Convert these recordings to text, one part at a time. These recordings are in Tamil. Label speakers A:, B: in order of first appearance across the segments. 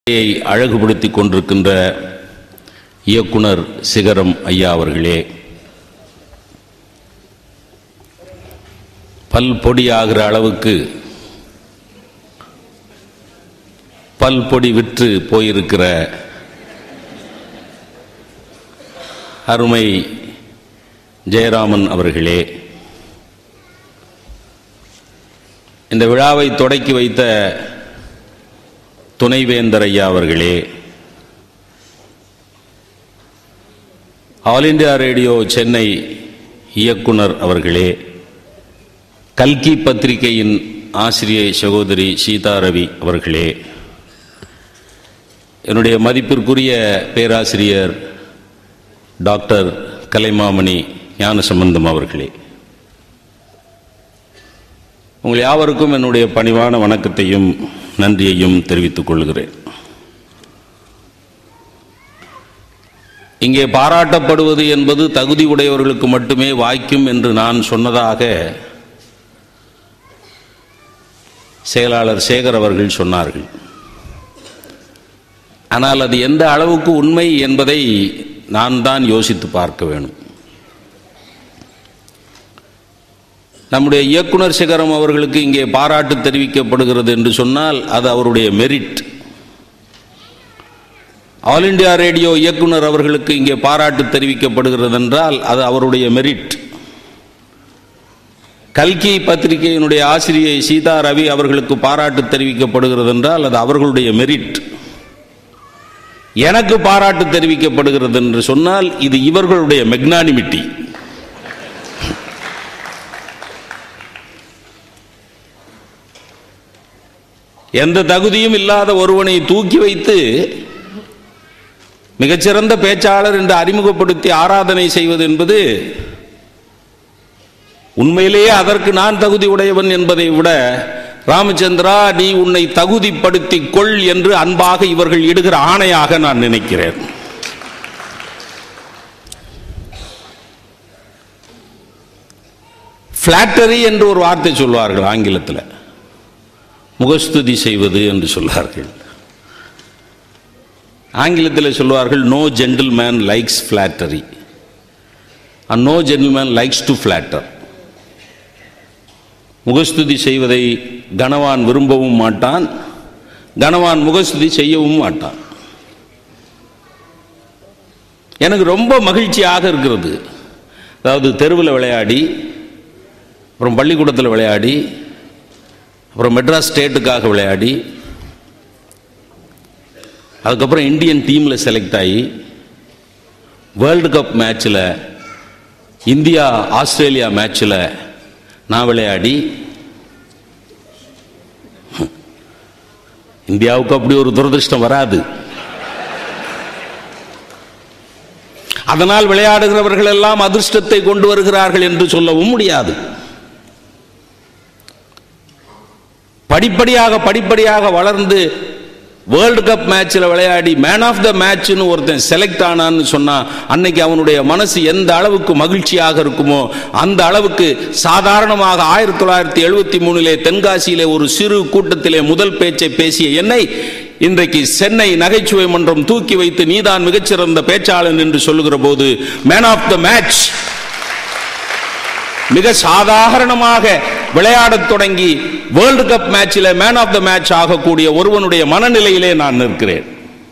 A: யை அழகுபடுத்திக் கொண்டிருக்கின்ற இயக்குனர் சிகரம் ஐயா அவர்களே பல் பொடியாகிற அளவுக்கு பல் பொடி விற்று போயிருக்கிற அருமை ஜெயராமன் அவர்களே இந்த விழாவை தொடக்கி வைத்த துணைவேந்தர் ஐயா அவர்களே ஆல் இண்டியா ரேடியோ சென்னை இயக்குனர் அவர்களே கல்கி பத்திரிகையின் ஆசிரியை சகோதரி சீதா ரவி அவர்களே என்னுடைய மதிப்பிற்குரிய பேராசிரியர் டாக்டர் கலைமாமணி ஞானசம்பந்தம் அவர்களே உங்கள் யாவருக்கும் என்னுடைய பணிவான வணக்கத்தையும் நன்றியையும் தெரிவித்துக் கொள்கிறேன் இங்கே பாராட்டப்படுவது என்பது தகுதி உடையவர்களுக்கு மட்டுமே வாய்க்கும் என்று நான் சொன்னதாக செயலாளர் சேகர் அவர்கள் சொன்னார்கள் ஆனால் அது எந்த அளவுக்கு உண்மை என்பதை நான் தான் யோசித்து பார்க்க வேணும் நம்முடைய இயக்குனர் சிகரம் அவர்களுக்கு இங்கே பாராட்டு தெரிவிக்கப்படுகிறது என்று சொன்னால் அது அவருடைய மெரிட் ஆல் இண்டியா ரேடியோ இயக்குனர் அவர்களுக்கு இங்கே பாராட்டு தெரிவிக்கப்படுகிறது என்றால் அது அவருடைய மெரிட் கல்கி பத்திரிகையினுடைய ஆசிரியை சீதா ரவி அவர்களுக்கு பாராட்டு தெரிவிக்கப்படுகிறது என்றால் அது அவர்களுடைய மெரிட் எனக்கு பாராட்டு தெரிவிக்கப்படுகிறது என்று சொன்னால் இது இவர்களுடைய மெக்னானிமிட்டி எந்த தகுதியும் இல்லாத ஒருவனை தூக்கி வைத்து மிகச்சிறந்த பேச்சாளர் என்று அறிமுகப்படுத்தி ஆராதனை செய்வது என்பது உண்மையிலேயே அதற்கு நான் தகுதி உடையவன் என்பதை விட ராமச்சந்திரா நீ உன்னை தகுதிப்படுத்திக் கொள் என்று அன்பாக இவர்கள் இடுகிற ஆணையாக நான் நினைக்கிறேன் பிளாட்டரி என்று ஒரு வார்த்தை சொல்வார்கள் ஆங்கிலத்தில் முகஸ்துதி செய்வது என்று சொல்வார்கள் ஆங்கிலத்தில் சொல்வார்கள் no gentleman likes flattery and no gentleman likes to flatter முகஸ்துதி செய்வதை கனவான் விரும்பவும் மாட்டான் கனவான் முகஸ்துதி செய்யவும் மாட்டான் எனக்கு ரொம்ப மகிழ்ச்சியாக இருக்கிறது அதாவது தெருவில் விளையாடி அப்புறம் பள்ளிக்கூடத்தில் விளையாடி அப்புறம் மெட்ராஸ் ஸ்டேட்டுக்காக விளையாடி அதுக்கப்புறம் இந்தியன் டீமில் செலக்ட் ஆகி வேர்ல்டு கப் மேட்ச்சில் இந்தியா ஆஸ்திரேலியா மேட்ச்சில் நான் விளையாடி இந்தியாவுக்கு அப்படி ஒரு துரதிருஷ்டம் வராது அதனால் விளையாடுகிறவர்கள் எல்லாம் அதிர்ஷ்டத்தை கொண்டு வருகிறார்கள் என்று சொல்லவும் முடியாது படிப்படியாக படிப்படியாக வளர்ந்து வேர்ல்டு கப் மேட்ச்சில் விளையாடி மேன் ஆஃப் த மேட்ச்னு ஒருத்தன் செலக்ட் ஆனான்னு சொன்னா அன்னைக்கு அவனுடைய மனசு எந்த அளவுக்கு மகிழ்ச்சியாக இருக்குமோ அந்த அளவுக்கு சாதாரணமாக ஆயிரத்தி தொள்ளாயிரத்தி எழுபத்தி மூணிலே தென்காசியிலே ஒரு சிறு கூட்டத்திலே முதல் பேச்சை பேசிய என்னை இன்றைக்கு சென்னை நகைச்சுவை மன்றம் தூக்கி வைத்து நீதான் மிகச்சிறந்த பேச்சாளன் என்று சொல்லுகிற போது மேன் ஆஃப் த மேட்ச் மிக சாதாரணமாக விளையாடத் தொடங்கி வேர்ல்டு கப் மேட்சில் மேன் ஆஃப் த மேட்ச் ஆகக்கூடிய ஒருவனுடைய மனநிலையிலே நான் நிற்கிறேன்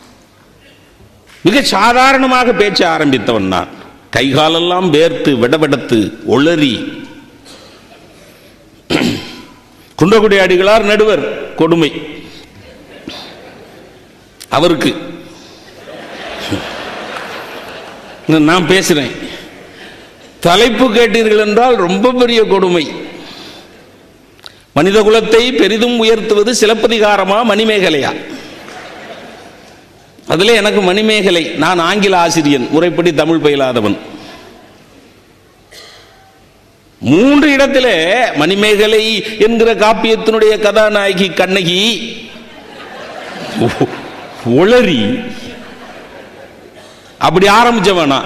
A: மிக சாதாரணமாக பேச்ச ஆரம்பித்தவன் நான் கைகாலெல்லாம் வேர்த்து விடவிடத்து ஒளறி குன்றக்குடி அடிகளார் நடுவர் கொடுமை அவருக்கு நான் பேசுறேன் தலைப்பு கேட்டீர்கள் என்றால் ரொம்ப பெரிய கொடுமை மனித குலத்தை பெரிதும் உயர்த்துவது சிலப்பதிகாரமா மணிமேகலையா அதில் எனக்கு மணிமேகலை நான் ஆங்கில ஆசிரியன் முறைப்படி தமிழ் பயிலாதவன் மூன்று இடத்திலே மணிமேகலை என்கிற காப்பியத்தினுடைய கதாநாயகி கண்ணகி ஒளரி அப்படி ஆரம்பிச்சவனா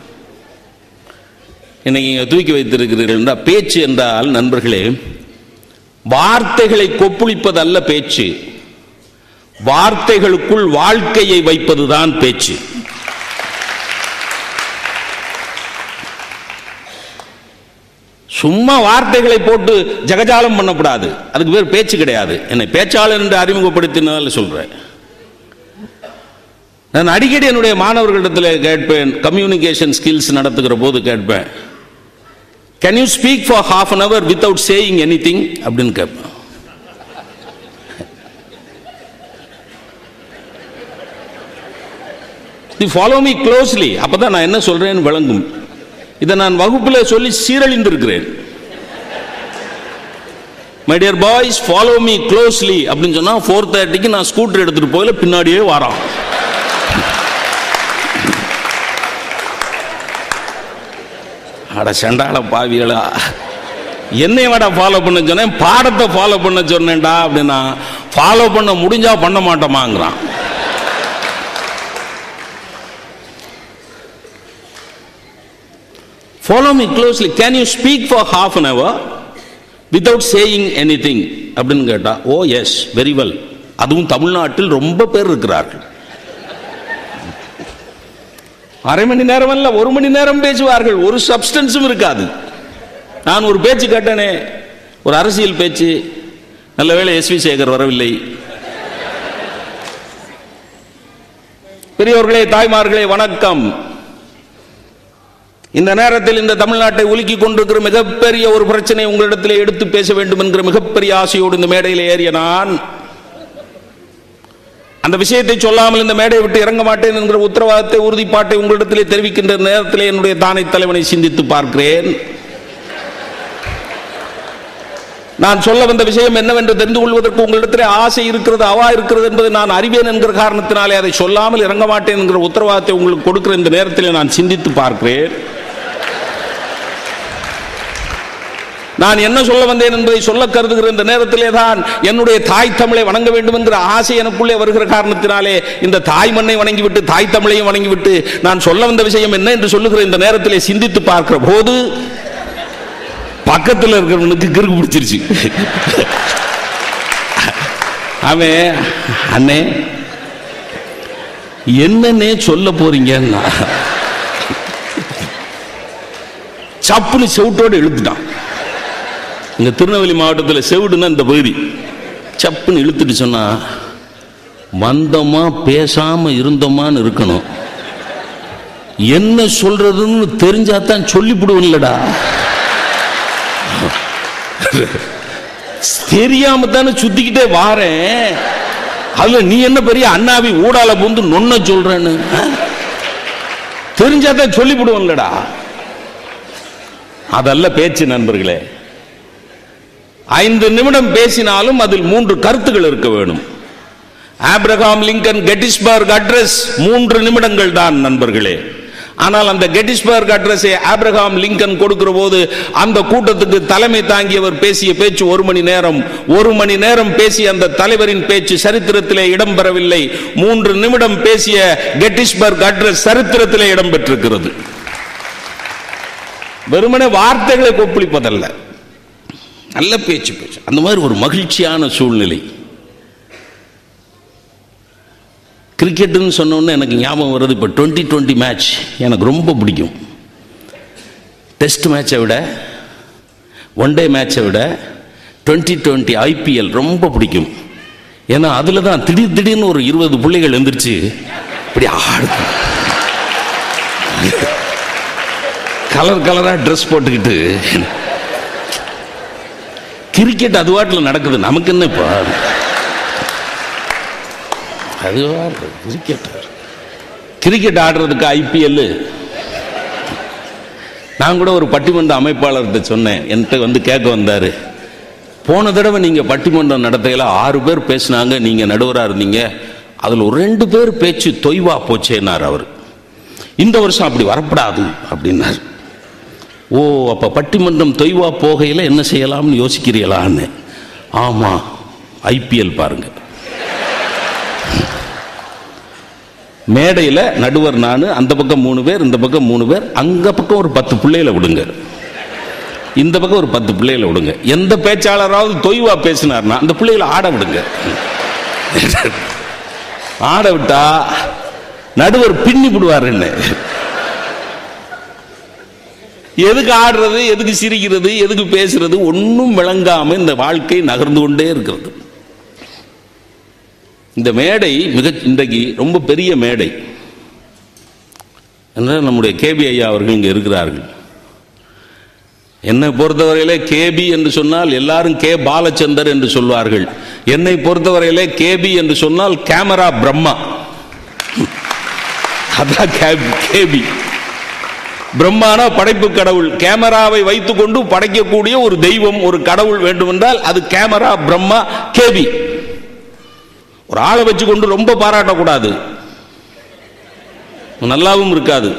A: இன்னைக்கு இங்கே தூக்கி வைத்திருக்கிறீர்கள் என்றால் பேச்சு என்றால் நண்பர்களே வார்த்தைகளை கொப்புளிப்பது அல்ல பேச்சு வார்த்தைகளுக்குள் வாழ்க்கையை வைப்பதுதான் பேச்சு சும்மா வார்த்தைகளை போட்டு ஜகஜாலம் பண்ணக்கூடாது அதுக்கு பேர் பேச்சு கிடையாது என்னை பேச்சாளர் என்று அறிமுகப்படுத்தினால சொல்றேன் நான் அடிக்கடி என்னுடைய மாணவர்களிடத்தில் கேட்பேன் கம்யூனிகேஷன் ஸ்கில்ஸ் நடத்துகிற போது கேட்பேன் can you speak for half an hour without saying anything அப்படின்னு கேட்பேன் தி ஃபாலோ மீ க்ளோஸ்லி அப்பதான் நான் என்ன சொல்றேன்னு விளங்கும் இதை நான் வகுப்பில் சொல்லி சீரழிந்திருக்கிறேன் my dear boys follow me closely அப்படின்னு சொன்னா ஃபோர் தேர்ட்டிக்கு நான் ஸ்கூட்டர் எடுத்துட்டு போயில பின்னாடியே வரான் அட சண்டாள பாவிகளா என்னை வாடா ஃபாலோ பண்ண சொன்னேன் பாடத்தை ஃபாலோ பண்ண சொன்னேன்டா அப்படின்னா ஃபாலோ பண்ண முடிஞ்சா பண்ண மாட்டோமாங்கிறான் follow me closely can you speak for half an hour without saying anything அப்படின்னு கேட்டா ஓ எஸ் வெரி வெல் அதுவும் தமிழ்நாட்டில் ரொம்ப பேர் இருக்கிறார்கள் அரை மணி நேரம் அல்ல ஒரு மணி நேரம் பேசுவார்கள் ஒரு சப்ஸ்டன்ஸும் இருக்காது நான் ஒரு பேச்சு கேட்டனே ஒரு அரசியல் பேச்சு நல்ல வேளை எஸ் வி சேகர் வரவில்லை பெரியவர்களே தாய்மார்களே வணக்கம் இந்த நேரத்தில் இந்த தமிழ்நாட்டை உலுக்கி கொண்டிருக்கிற மிகப்பெரிய ஒரு பிரச்சனை உங்களிடத்தில் எடுத்து பேச வேண்டும் என்கிற மிகப்பெரிய ஆசையோடு இந்த மேடையில் ஏறிய நான் அந்த விஷயத்தை சொல்லாமல் இந்த மேடையை விட்டு இறங்க மாட்டேன் என்கிற உத்தரவாதத்தை உறுதிப்பாட்டை உங்களிடத்திலே தெரிவிக்கின்ற நேரத்தில் என்னுடைய தானை தலைவனை சிந்தித்து பார்க்கிறேன் நான் சொல்ல வந்த விஷயம் என்னவென்று தெரிந்து கொள்வதற்கு உங்களிடத்திலே ஆசை இருக்கிறது அவா இருக்கிறது என்பதை நான் அறிவேன் என்கிற காரணத்தினாலே அதை சொல்லாமல் இறங்க மாட்டேன் என்கிற உத்தரவாதத்தை உங்களுக்கு கொடுக்கிற இந்த நேரத்தில் நான் சிந்தித்து பார்க்கிறேன் நான் என்ன சொல்ல வந்தேன் என்பதை சொல்ல கருதுகிற இந்த நேரத்திலே தான் என்னுடைய தாய் தமிழை வணங்க வேண்டும் என்கிற ஆசை எனக்குள்ளே வருகிற காரணத்தினாலே இந்த தாய் மண்ணை வணங்கிவிட்டு தாய் தமிழையும் வணங்கிவிட்டு நான் சொல்ல வந்த விஷயம் என்ன என்று சொல்லுகிற இந்த நேரத்திலே சிந்தித்து பார்க்கிற போது பக்கத்தில் இருக்கிறவனுக்கு கிறுக்கு பிடிச்சிருச்சு அவன் அண்ணே என்னன்னே சொல்ல போறீங்கன்னா சப்புன்னு செவிட்டோடு இழுத்துட்டான் இங்க திருநெல்வேலி மாவட்டத்தில் செவிடுன்னா இந்த பகுதி சப்புன்னு இழுத்துட்டு சொன்னா வந்தோமா பேசாம இருந்தோமான்னு இருக்கணும் என்ன சொல்றதுன்னு தெரிஞ்சாதான் சொல்லிவிடுவோம் இல்லடா தெரியாம தானே சுத்திக்கிட்டே வாரேன் அதுல நீ என்ன பெரிய அண்ணாவி ஊடால புந்து நொன்ன சொல்றேன்னு தெரிஞ்சாதான் சொல்லிவிடுவோம்லடா அதல்ல பேச்சு நண்பர்களே ஐந்து நிமிடம் பேசினாலும் அதில் மூன்று கருத்துகள் இருக்க வேணும் ஆப்ரகாம் லிங்கன் கெட்டிஸ்பர்க் அட்ரஸ் மூன்று நிமிடங்கள் தான் நண்பர்களே ஆனால் அந்த கெட்டிஸ்பர்க் அட்ரஸை ஆப்ரகாம் லிங்கன் கொடுக்கிற போது அந்த கூட்டத்துக்கு தலைமை தாங்கியவர் பேசிய பேச்சு ஒரு மணி நேரம் ஒரு மணி நேரம் பேசிய அந்த தலைவரின் பேச்சு சரித்திரத்திலே இடம்பெறவில்லை மூன்று நிமிடம் பேசிய கெட்டிஸ்பர்க் அட்ரஸ் சரித்திரத்திலே இடம்பெற்றிருக்கிறது வெறுமனே வார்த்தைகளை கொப்பளிப்பதல்ல நல்ல பேச்சு பேச்சு அந்த மாதிரி ஒரு மகிழ்ச்சியான சூழ்நிலை கிரிக்கெட்டுன்னு சொன்னோன்னே எனக்கு ஞாபகம் வருது இப்போ டுவெண்ட்டி டுவெண்ட்டி மேட்ச் எனக்கு ரொம்ப பிடிக்கும் டெஸ்ட் மேட்சை விட ஒன் டே மேட்சை விட டுவெண்ட்டி டுவெண்ட்டி ஐபிஎல் ரொம்ப பிடிக்கும் ஏன்னா அதில் தான் திடீர் திடீர்னு ஒரு இருபது புள்ளிகள் எந்திரிச்சு இப்படி ஆடுது கலர் கலராக ட்ரெஸ் போட்டுக்கிட்டு கிரிக்கெட் அது வாட்டில் நடக்குது நமக்கு என்ன இப்போ அதுவா கிரிக்கெட் கிரிக்கெட் ஆடுறதுக்கு ஐபிஎல் நான் கூட ஒரு பட்டிமன்ற அமைப்பாளர்கிட்ட சொன்னேன் என்கிட்ட வந்து கேட்க வந்தார் போன தடவை நீங்கள் பட்டிமன்றம் நடத்தையில் ஆறு பேர் பேசினாங்க நீங்கள் நடுவராக இருந்தீங்க அதில் ஒரு ரெண்டு பேர் பேச்சு தொய்வா போச்சேன்னார் அவர் இந்த வருஷம் அப்படி வரப்படாது அப்படின்னார் ஓ அப்போ பட்டிமன்றம் தொய்வா போகையில் என்ன செய்யலாம்னு யோசிக்கிறீங்களான்னு ஆமாம் ஐபிஎல் பாருங்க மேடையில் நடுவர் நான் அந்த பக்கம் மூணு பேர் இந்த பக்கம் மூணு பேர் அங்க பக்கம் ஒரு பத்து பிள்ளைகளை விடுங்க இந்த பக்கம் ஒரு பத்து பிள்ளைகளை விடுங்க எந்த பேச்சாளராவது தொய்வா பேசினார்னா அந்த பிள்ளைகளை ஆட விடுங்க ஆட விட்டா நடுவர் பின்னி விடுவார் என்ன எதுக்கு ஆடுறது எதுக்கு சிரிக்கிறது எதுக்கு பேசுறது ஒன்றும் விளங்காம இந்த வாழ்க்கை நகர்ந்து கொண்டே இருக்கிறது இந்த மேடை மிக இன்றைக்கு ரொம்ப பெரிய மேடை என்ன நம்முடைய கேபி ஐயா அவர்கள் இங்கே இருக்கிறார்கள் என்னை பொறுத்தவரையிலே கேபி என்று சொன்னால் எல்லாரும் கே பாலச்சந்தர் என்று சொல்வார்கள் என்னை பொறுத்தவரையிலே கேபி என்று சொன்னால் கேமரா பிரம்மா அதான் கே- கேபி பிரம்மானா படைப்பு கடவுள் கேமராவை வைத்துக்கொண்டு படைக்கக்கூடிய ஒரு தெய்வம் ஒரு கடவுள் வேண்டுமென்றால் அது கேமரா பிரம்மா கேபி ஒரு ஆளை வச்சுக்கொண்டு ரொம்ப பாராட்டக்கூடாது நல்லாவும் இருக்காது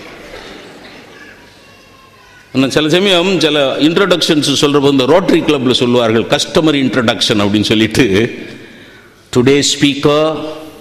A: இன்னும் சில சமயம் சில இன்ட்ரடக்ஷன்ஸ் சொல்றப்போ இந்த ரோட்டரி கிளப்ல சொல்லுவார்கள் கஸ்டமர் இன்ட்ரடக்ஷன் அப்படின்னு சொல்லிட்டு today speaker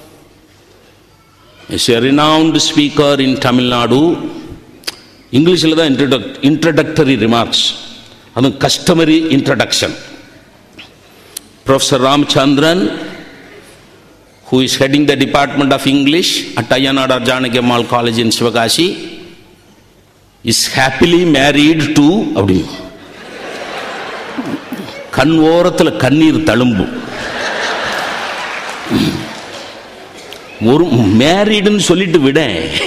A: is a renowned speaker in Tamil Nadu இங்கிலீஷில் தான் இன்ட்ரடக் இன்ட்ரடக்டரி ரிமார்க்ஸ் அதுவும் customary introduction professor Ramachandran who is heading the Department of English at Ayanada Janaki Ammal College in Sivakashi, is happily married to அப்படின்னு கண் ஓரத்தில் கண்ணீர் தழும்பும் ஒரு மேரீடுன்னு சொல்லிட்டு விட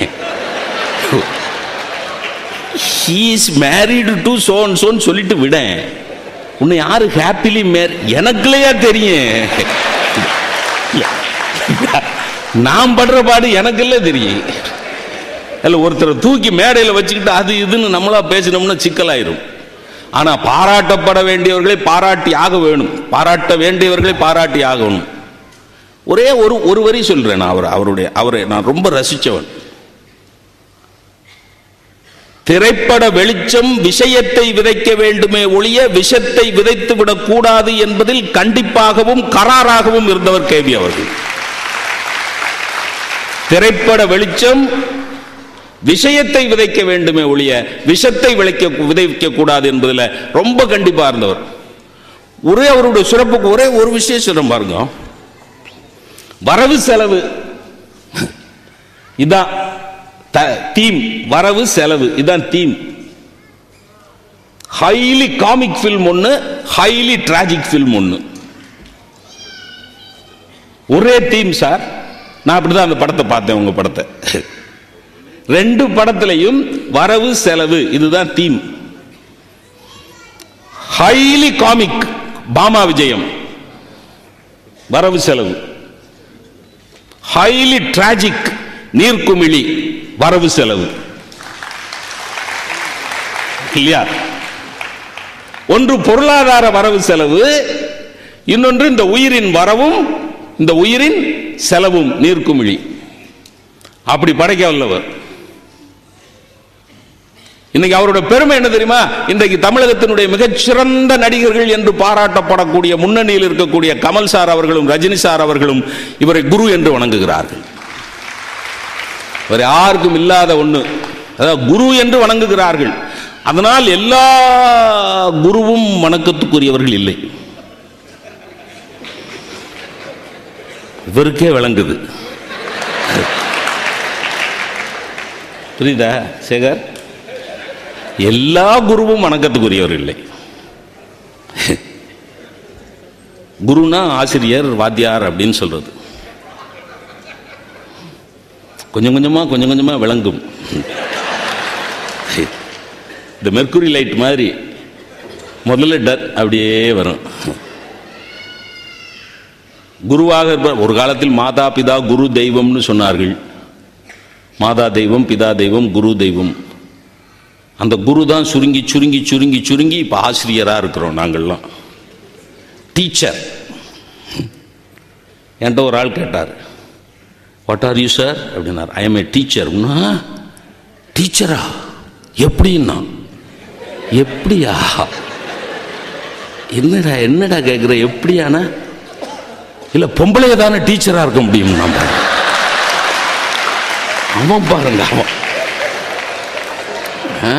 A: ஹீ இஸ் மேரீடு டு சோன் சோன்னு சொல்லிட்டு விட உன்னை யாரு ஹாப்பிலி மேர் எனக்குலையா தெரியும் நான் படுற பாடு எனக்குல்ல தெரியும் இல்ல ஒருத்தரை தூக்கி மேடையில் வச்சுக்கிட்டு அது இதுன்னு நம்மளா பேசினோம்னா சிக்கலாயிரும் ஆனா பாராட்டப்பட வேண்டியவர்களை பாராட்டி ஆக வேணும் பாராட்ட வேண்டியவர்களை பாராட்டி ஆகணும் ஒரே ஒரு ஒரு வரி சொல்றேன் நான் அவர் அவருடைய அவரை நான் ரொம்ப ரசிச்சவன் திரைப்பட வெளிச்சம் விஷயத்தை விதைக்க வேண்டுமே ஒழிய விஷத்தை விதைத்து விடக் கூடாது என்பதில் கண்டிப்பாகவும் கராராகவும் இருந்தவர் கேபி அவர்கள் திரைப்பட வெளிச்சம் விஷயத்தை விதைக்க வேண்டுமே ஒழிய விஷத்தை விளைக்க விதைக்க கூடாது என்பதில் ரொம்ப கண்டிப்பா இருந்தவர் ஒரே அவருடைய சிறப்புக்கு ஒரே ஒரு விஷயம் சொல்றேன் பாருங்க வரவு செலவு இதான் தீம் வரவு செலவு இதான் தீம் ஹைலி காமிக் ஃபில்ம் ஒன்று ஹைலி டிராஜிக் ஃபில்ம் ஒன்று ஒரே தீம் சார் நான் அப்படிதான் அந்த படத்தை பார்த்தேன் உங்க படத்தை ரெண்டு படத்திலையும் வரவு செலவு இதுதான் தீம் ஹைலி காமிக் பாமா விஜயம் வரவு செலவு ஹைலி டிராஜிக் நீர்க்குமிழி வரவு செலவு இல்லையா ஒன்று பொருளாதார வரவு செலவு இன்னொன்று இந்த உயிரின் வரவும் இந்த உயிரின் செலவும் நீர்க்குமிழி அப்படி படைக்க வல்லவர் இன்னைக்கு அவருடைய பெருமை என்ன தெரியுமா இன்றைக்கு தமிழகத்தினுடைய மிகச்சிறந்த நடிகர்கள் என்று பாராட்டப்படக்கூடிய முன்னணியில் இருக்கக்கூடிய கமல் சார் அவர்களும் ரஜினி சார் அவர்களும் இவரை குரு என்று வணங்குகிறார்கள் இவர் யாருக்கும் இல்லாத ஒண்ணு அதாவது குரு என்று வணங்குகிறார்கள் அதனால் எல்லா குருவும் வணக்கத்துக்குரியவர்கள் இல்லை இவருக்கே விளங்குது புரியுதா சேகர் எல்லா குருவும் வணக்கத்துக்குரியவர் இல்லை குருனா ஆசிரியர் வாத்தியார் அப்படின்னு சொல்றது கொஞ்சம் கொஞ்சமா கொஞ்சம் கொஞ்சமா விளங்கும் இந்த மெர்க்குரி லைட் மாதிரி முதல்ல டர் அப்படியே வரும் குருவாக இருப்ப ஒரு காலத்தில் மாதா பிதா குரு தெய்வம்னு சொன்னார்கள் மாதா தெய்வம் பிதா தெய்வம் குரு தெய்வம் அந்த குரு தான் சுருங்கி சுருங்கி சுருங்கி சுருங்கி இப்போ ஆசிரியராக இருக்கிறோம் நாங்கள்லாம் டீச்சர் என்கிட்ட ஒரு ஆள் கேட்டார் வாட் ஆர் யூ சார் அப்படின்னார் ஐ எம் ஏ டீச்சர் டீச்சரா எப்படின்னா எப்படியா என்னடா என்னடா கேட்குற எப்படியானா இல்லை பொம்பளைய தானே டீச்சராக இருக்க முடியும் நம்ம அவன் பாருங்க அவன் ஆ.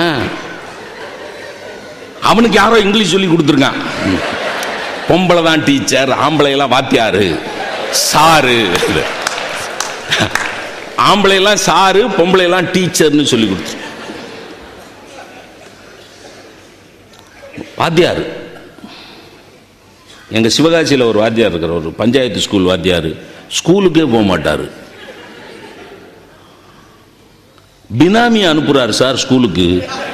A: அவனுக்கு யாரோ இங்கிலீஷ் சொல்லி கொடுத்துருக்கான் ம். பொம்பளை தான் டீச்சர் ஆம்பளை எல்லாம் வாத்தியாரு சாரு ஆம்பளை எல்லாம் சாரு பொம்பளை எல்லாம் டீச்சர்னு சொல்லி கொடுத்து வாத்தியார் எங்க சிவகாசியில் ஒரு வாத்தியார் இருக்கிற ஒரு பஞ்சாயத்து ஸ்கூல் வாத்தியார் ஸ்கூலுக்கே போக மாட்டார் பினாமி அனுப்புறாரு சார் ஸ்கூலுக்கு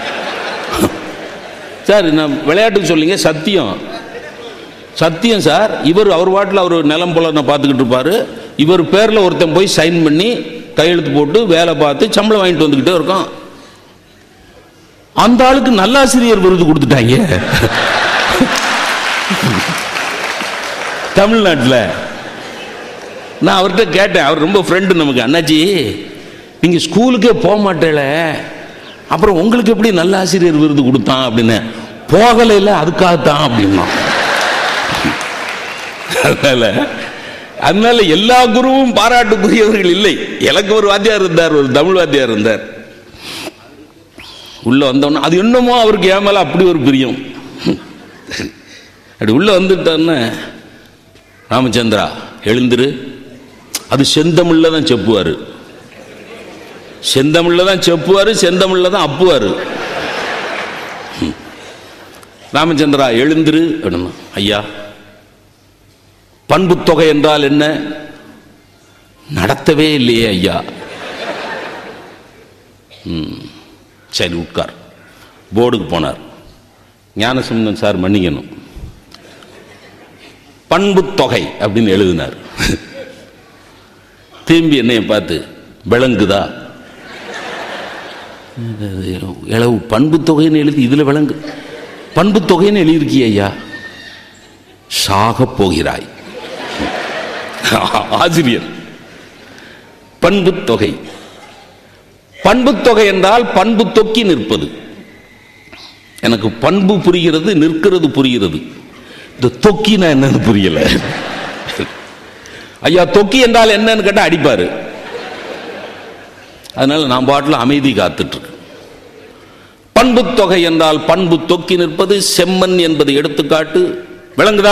A: சார் நான் விளையாட்டுக்கு சொல்லிங்க சத்தியம் சத்தியம் சார் இவர் அவர் வாட்டில் அவர் நிலம் போல நான் பார்த்துக்கிட்டு இருப்பாரு இவர் பேரில் ஒருத்தன் போய் சைன் பண்ணி கையெழுத்து போட்டு வேலை பார்த்து சம்பளம் வாங்கிட்டு வந்துக்கிட்டே இருக்கோம் அந்த ஆளுக்கு நல்லாசிரியர் விருது கொடுத்துட்டாங்க தமிழ்நாட்டில் நான் அவர்கிட்ட கேட்டேன் அவர் ரொம்ப ஃப்ரெண்டு நமக்கு அண்ணாச்சி நீங்கள் ஸ்கூலுக்கே போக மாட்டேல அப்புறம் உங்களுக்கு எப்படி நல்ல ஆசிரியர் விருது கொடுத்தான் அப்படின்னு போகலைல அதுக்காகத்தான் அப்படின்னா அதனால அதனால எல்லா குருவும் பாராட்டுக்குரியவர்கள் இல்லை எனக்கு ஒரு வாத்தியார் இருந்தார் ஒரு தமிழ் வாத்தியார் இருந்தார் உள்ள வந்தோன்னா அது என்னமோ அவருக்கு என் மேல அப்படி ஒரு பிரியம் அப்படி உள்ள வந்துட்டான்னு ராமச்சந்திரா எழுந்துரு அது செந்தமிழ்ல தான் செப்புவாரு செந்தமிழ்ல தான் செப்புவாரு செந்தமிழ்ல தான் அப்புவாரு ம். ராமச்சந்திரா எழுந்துரு அப்படின்னா ஐயா பண்புத்தொகை என்றால் என்ன நடத்தவே இல்லையே ஐயா ம். சரி உட்கார் போர்டுக்கு போனார் ஞானசுந்தன் சார் மன்னிக்கணும் பண்புத்தொகை அப்படின்னு எழுதினார் திரும்பி என்னைய பார்த்து விளங்குதா இளவு பண்பு தொகைன்னு எழுதி இதுல விளங்கு பண்பு தொகைன்னு எழுதியிருக்கிய ஐயா சாகப் போகிறாய் ஆசிரியர் பண்பு தொகை பண்பு தொகை என்றால் பண்பு தொக்கி நிற்பது எனக்கு பண்பு புரிகிறது நிற்கிறது புரிகிறது இந்த தொக்கினா என்னன்னு புரியல ஐயா தொக்கி என்றால் என்னன்னு கேட்டா அடிப்பாரு அதனால நான் பாட்டில் அமைதி காத்துட்டு இருக்கேன். பண்பு தொகை என்றால் பண்பு தொக்கி நிற்பது செம்மன் என்பது எடுத்துக்காட்டு விளங்குதா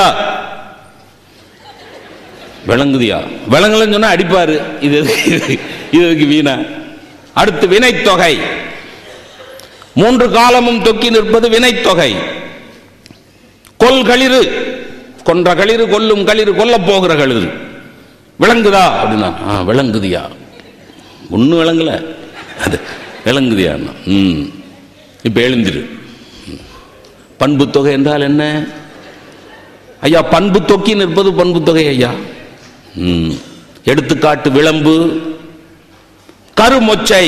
A: விளங்குதியா விளங்கலன்னு சொன்னா அடிப்பாரு இது எதுக்கு- இது எதுக்கு வீணா அடுத்து வினைத்தொகை மூன்று காலமும் தொக்கி நிற்பது வினைத்தொகை கொல் களிறு கொன்ற களிறு கொல்லும் களிறு கொல்லப் போகிற களிறு விளங்குதா அப்படின்னா ஆ விளங்குதியா ஒன்றும் விளங்கல அது விளங்குதியா ம் இப்போ எழுந்திரு ம். பண்பு தொகை என்றால் என்ன ஐயா பண்பு தொக்கி நிற்பது பண்பு தொகை ஐயா ம் எடுத்துக்காட்டு விளம்பு கருமொச்சை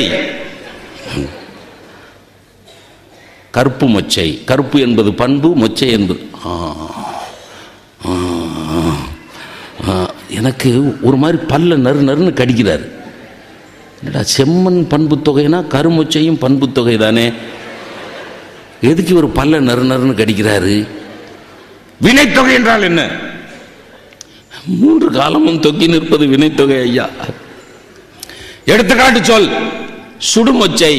A: கருப்பு மொச்சை கருப்பு என்பது பண்பு மொச்சை என்பது ஆ, ஆ, ஆ. எனக்கு ஒரு மாதிரி பல்ல நறு நறுன்னு கடிக்கிறார் என்னடா செம்மண் பண்பு தொகைனா கருமொச்சையும் பண்பு தொகை தானே எதுக்கு ஒரு பல்ல நறு நறுன்னு கடிக்கிறாரு வினைத்தொகை என்றால் என்ன மூன்று காலமும் தொக்கி நிற்பது வினைத்தொகை ஐயா எடுத்துக்காட்டு சொல் சுடுமொச்சை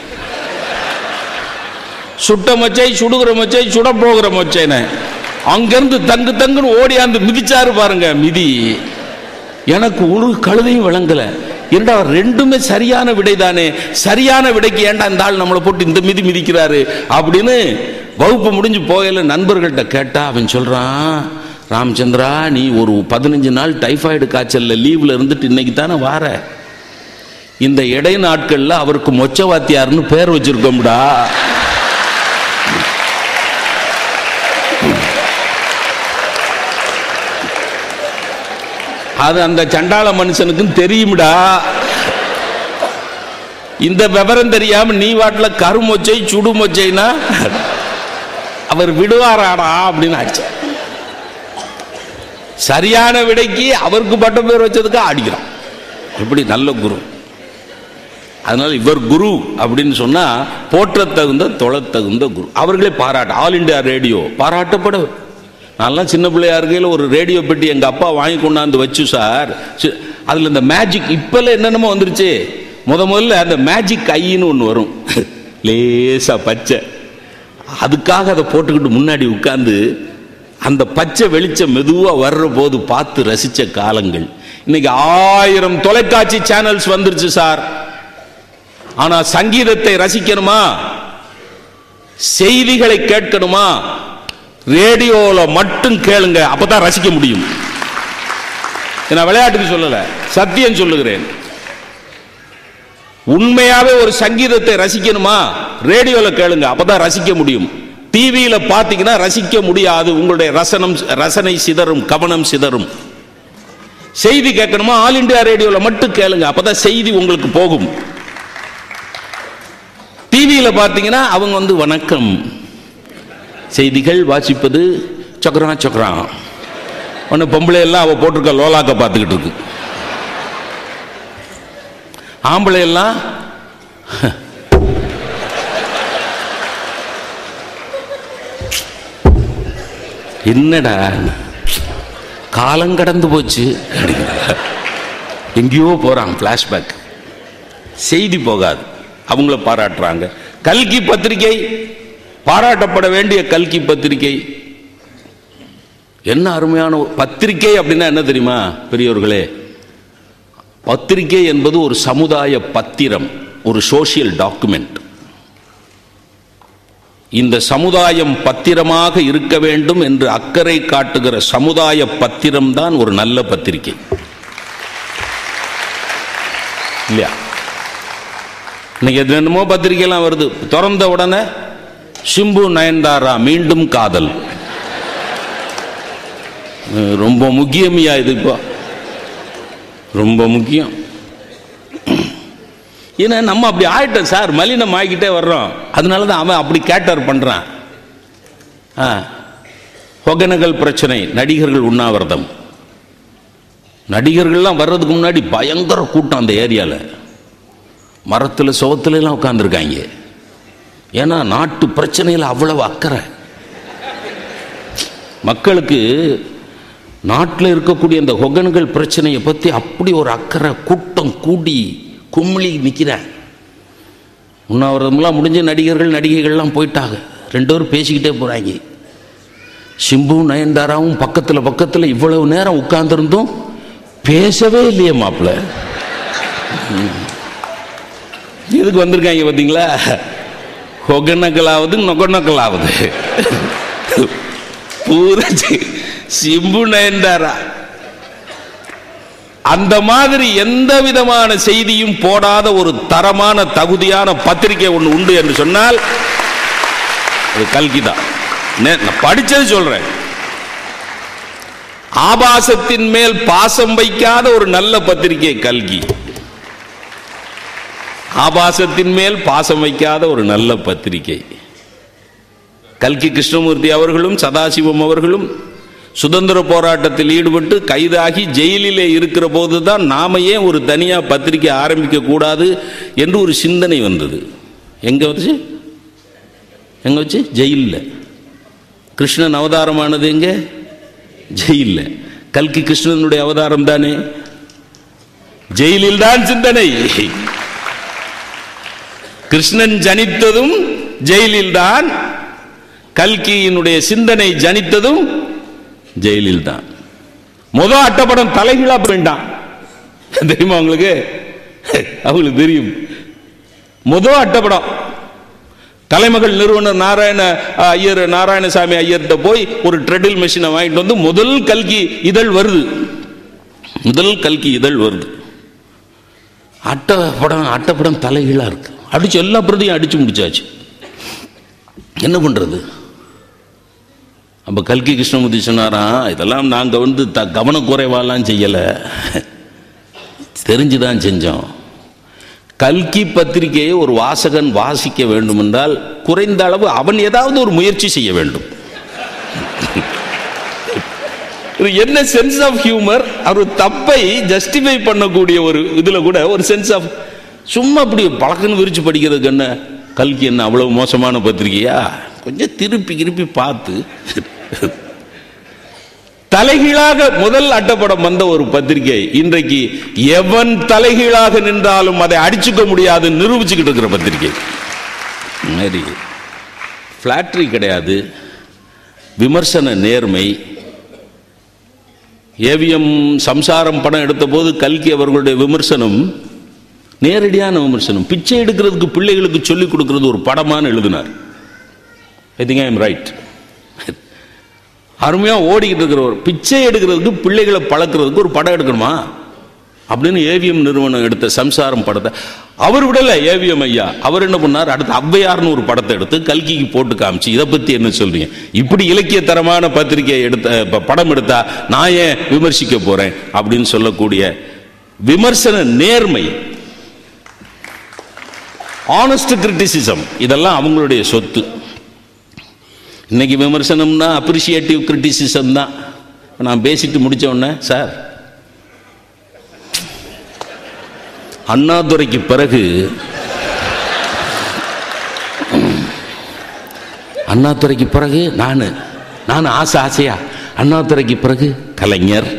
A: சுட்ட மொச்சை சுடுகிற மொச்சை சுட போகிற மொச்சைன்னு அங்கிருந்து தங்கு தங்குன்னு ஓடியாந்து மிதிச்சாரு பாருங்க மிதி எனக்கு ஒரு கழுதையும் விளங்கல ஏண்டா ரெண்டுமே சரியான விடை தானே சரியான விடைக்கு ஏன்டா இந்த ஆள் நம்மளை போட்டு இந்த மிதி மிதிக்கிறாரு அப்படின்னு வகுப்பு முடிஞ்சு போகல நண்பர்கள்ட்ட கேட்டா அவன் சொல்றான் ராமச்சந்திரா நீ ஒரு பதினஞ்சு நாள் டைஃபாய்டு காய்ச்சல்ல லீவ்ல இருந்துட்டு இன்னைக்கு தானே வார இந்த இடை நாட்கள்ல அவருக்கு மொச்சவாத்தியார்னு பேர் வச்சிருக்கோம்டா அது அந்த சண்டாள மனுஷனுக்கும் தெரியும்டா இந்த விவரம் தெரியாம நீ வாட்டில கருமொச்சை சுடுமொச்சைனா அவர் விடுவாராடா அப்படின்னு ஆச்சு சரியான விடைக்கு அவருக்கு பட்ட பேர் வச்சதுக்கு அடிக்கிறான் இப்படி நல்ல குரு அதனால இவர் குரு அப்படின்னு சொன்னா போற்றத் தகுந்த தொழத் தகுந்த குரு அவர்களே பாராட்டு ஆல் இந்தியா ரேடியோ பாராட்டப்பட நான்லாம் சின்ன பிள்ளையா இருக்கையில் ஒரு ரேடியோ பெட்டி எங்க அப்பா வாங்கி கொண்டாந்து வச்சு சார் சி- அதுல இந்த மேஜிக் இப்பெல்லாம் என்னென்னமோ வந்துருச்சு முத முதல்ல அந்த மேஜிக் ஐன்னு ஒன்று வரும் லேசா பச்சை அதுக்காக அதை போட்டுக்கிட்டு முன்னாடி உட்கார்ந்து அந்த பச்சை வெளிச்சம் மெதுவா வர்ற போது பார்த்து ரசிச்ச காலங்கள் இன்னைக்கு ஆயிரம் தொலைக்காட்சி சேனல்ஸ் வந்துருச்சு சார் ஆனா சங்கீதத்தை ரசிக்கணுமா செய்திகளை கேட்கணுமா ரேடியோல மட்டும் கேளுங்க அப்பதான் ரசிக்க முடியும் நான் விளையாட்டுக்கு சொல்லல சத்தியம் சொல்லுகிறேன் உண்மையாவே ஒரு சங்கீதத்தை ரசிக்கணுமா ரேடியோல கேளுங்க அப்பதான் ரசிக்க முடியும் டிவியில பாத்தீங்கன்னா ரசிக்க முடியாது உங்களுடைய ரசனம் ரசனை சிதறும் கவனம் சிதறும் செய்தி கேட்கணுமா ஆல் இந்தியா ரேடியோல மட்டும் கேளுங்க அப்பதான் செய்தி உங்களுக்கு போகும் டிவியில பாத்தீங்கன்னா அவங்க வந்து வணக்கம் செய்திகள் வாசிப்பது சொக்கரா சொக்கரா ஒன்று பொம்பளை எல்லாம் அவ போட்டிருக்க லோலாக்க பார்த்துக்கிட்டு இருக்கு ஆம்பளை எல்லாம் என்னடா காலம் கடந்து போச்சு அப்படிங்கிறா. எங்கேயோ போறான் பிளாஷ்பேக் செய்தி போகாது அவங்கள பாராட்டுறாங்க கல்கி பத்திரிகை பாராட்டப்பட வேண்டிய கல்கி பத்திரிகை என்ன அருமையான ஒரு- பத்திரிகை அப்படின்னா என்ன தெரியுமா பெரியவர்களே பத்திரிகை என்பது ஒரு சமுதாய பத்திரம் ஒரு சோஷியல் டாக்குமெண்ட் இந்த சமுதாயம் பத்திரமாக இருக்க வேண்டும் என்று அக்கறை காட்டுகிற சமுதாய பத்திரம் தான் ஒரு நல்ல பத்திரிகை இல்லையா இன்னைக்கு எது என்னமோ பத்திரிகைலாம் வருது திறந்த உடனே சிம்பு நயன்தாரா மீண்டும் காதல் அஹ் ரொம்ப முக்கியமியா இது இப்போ ரொம்ப முக்கியம் ஏன்னா நம்ம அப்படி ஆயிட்டோம் சார் மலினம் ஆகிக்கிட்டே வர்றோம் அதனால தான் அவன் அப்படி கேட்டர் பண்ணுறான் ஆ ஒகனகல் பிரச்சனை நடிகர்கள் உண்ணாவிரதம் நடிகர்கள்லாம் வர்றதுக்கு முன்னாடி பயங்கர கூட்டம் அந்த ஏரியாவில் மரத்தில் சுவத்துல எல்லாம் உட்காந்துருக்காங்க ஏன்னா நாட்டு பிரச்சனையில் அவ்வளவு அக்கறை மக்களுக்கு நாட்டில் இருக்கக்கூடிய அந்த ஒகன்கள் பிரச்சனையை பற்றி அப்படி ஒரு அக்கறை கூட்டம் கூடி கும்மிளி நிற்கிறேன் உண்ணாவிரதம்லாம் முடிஞ்ச நடிகர்கள் நடிகைகள்லாம் போயிட்டாங்க ரெண்டு பேரும் பேசிக்கிட்டே போகிறாங்க சிம்பு நயன்தாராவும் பக்கத்தில் பக்கத்தில் இவ்வளவு நேரம் உட்கார்ந்திருந்தும் பேசவே இல்லையே மாப்பிள்ள எதுக்கு வந்திருக்காங்க பார்த்தீங்களா ஒகனக்கலாவது நொகனக்கலாவது பூரா சி- சிம்பு நயன்தாரா அந்த மாதிரி எந்த விதமான செய்தியும் போடாத ஒரு தரமான தகுதியான பத்திரிகை ஒன்று உண்டு என்று சொன்னால் அது கல்கி தான் நே- நான் படிச்சது சொல்றேன் ஆபாசத்தின் மேல் பாசம் வைக்காத ஒரு நல்ல பத்திரிகை கல்கி ஆபாசத்தின் மேல் பாசம் வைக்காத ஒரு நல்ல பத்திரிகை கல்கி கிருஷ்ணமூர்த்தி அவர்களும் சதாசிவம் அவர்களும் சுதந்திர போராட்டத்தில் ஈடுபட்டு கைதாகி ஜெயிலிலே இருக்கிற போது தான் நாம ஏன் ஒரு தனியா பத்திரிகை ஆரம்பிக்க கூடாது என்று ஒரு சிந்தனை வந்தது எங்க வச்சு எங்க வச்சு ஜெயிலில் கிருஷ்ணன் அவதாரமானது எங்க ஜெயிலில் கல்கி கிருஷ்ணனுடைய அவதாரம் தானே ஜெயிலில் தான் சிந்தனை கிருஷ்ணன் ஜனித்ததும் ஜெயிலில் தான் கல்கியினுடைய சிந்தனை ஜனித்ததும் ஜெயிலில் தான் முத அட்டப்படம் தலைகீழா வேண்டாம் தெரியுமா உங்களுக்கு அவங்களுக்கு தெரியும் முத அட்டப்படம் தலைமகள் நிறுவனர் நாராயண அஹ், ஐயர் நாராயணசாமி ஐயர்கிட்ட போய் ஒரு ட்ரெடில் மெஷினை வாங்கிட்டு வந்து முதல் கல்கி இதழ் வருது முதல் கல்கி இதழ் வருது அட்டப்படம் அட்டப்படம் தலைகீழா இருக்கு அடிச்சு எல்லா பிரதியும் அடிச்சு முடிச்சாச்சு என்ன பண்றது அப்ப கல்கி கிருஷ்ணமூர்த்தி சொன்னாராம் இதெல்லாம் நாங்க வந்து த கவனக்குறைவாலாம் செய்யல தெரிஞ்சுதான் செஞ்சோம் கல்கி பத்திரிகையை ஒரு வாசகன் வாசிக்க வேண்டும் என்றால் குறைந்த அளவு அவன் ஏதாவது ஒரு முயற்சி செய்ய வேண்டும் இது என்ன சென்ஸ் ஆஃப் ஹியூமர் அவர் தப்பை ஜஸ்டிஃபை பண்ணக்கூடிய ஒரு இதுல கூட ஒரு சென்ஸ் ஆஃப் சும்மா அப்படி பழக்கன்னு விரிச்சு படிக்கிறதுக்கு என்ன கல்கி என்ன அவ்வளவு மோசமான பத்திரிகையா கொஞ்சம் திருப்பி திருப்பி பார்த்து தலைகீழாக முதல் அட்டப்படம் வந்த ஒரு பத்திரிகை இன்றைக்கு எவன் தலைகீழாக நின்றாலும் அதை அடிச்சுக்க முடியாது நிரூபிச்சுக்கிட்டு இருக்கிற பத்திரிகை மாதிரி ஃபிளாட்ரி கிடையாது விமர்சன நேர்மை ஏவிஎம் சம்சாரம் படம் எடுத்த போது கல்கி அவர்களுடைய விமர்சனம் நேரடியான விமர்சனம் பிச்சை எடுக்கிறதுக்கு பிள்ளைகளுக்கு சொல்லிக் கொடுக்கிறது ஒரு படமான்னு எழுதினார் I think I am right அருமையாக ஓடிக்கிட்டு இருக்கிற ஒரு பிச்சை எடுக்கிறதுக்கு பிள்ளைகளை பழக்கிறதுக்கு ஒரு படம் எடுக்கணுமா அப்படின்னு ஏவிஎம் நிறுவனம் எடுத்த சம்சாரம் படத்தை அவர் விடல ஏவிஎம் ஐயா அவர் என்ன பண்ணார் அடுத்து ஔவையார்னு ஒரு படத்தை எடுத்து கல்கிக்கு போட்டு காமிச்சு இதை பத்தி என்ன சொல்றீங்க இப்படி இலக்கியத்தரமான பத்திரிகை எடுத்த ப- படம் எடுத்தா நான் ஏன் விமர்சிக்க போறேன் அப்படின்னு சொல்லக்கூடிய விமர்சன நேர்மை ஆனஸ்ட் கிரிட்டிசிசம் இதெல்லாம் அவங்களுடைய சொத்து இன்னைக்கு விமர்சனம்னா அப்ரிசியேட்டிவ் கிரிட்டிசிசம் தான் இப்ப நான் பேசிட்டு முடிச்ச உடனே சார் அண்ணாதுரைக்கு பிறகு அண்ணாதுரைக்கு பிறகு நான் நான் ஆசை ஆசையா அண்ணாதுரைக்கு பிறகு கலைஞர்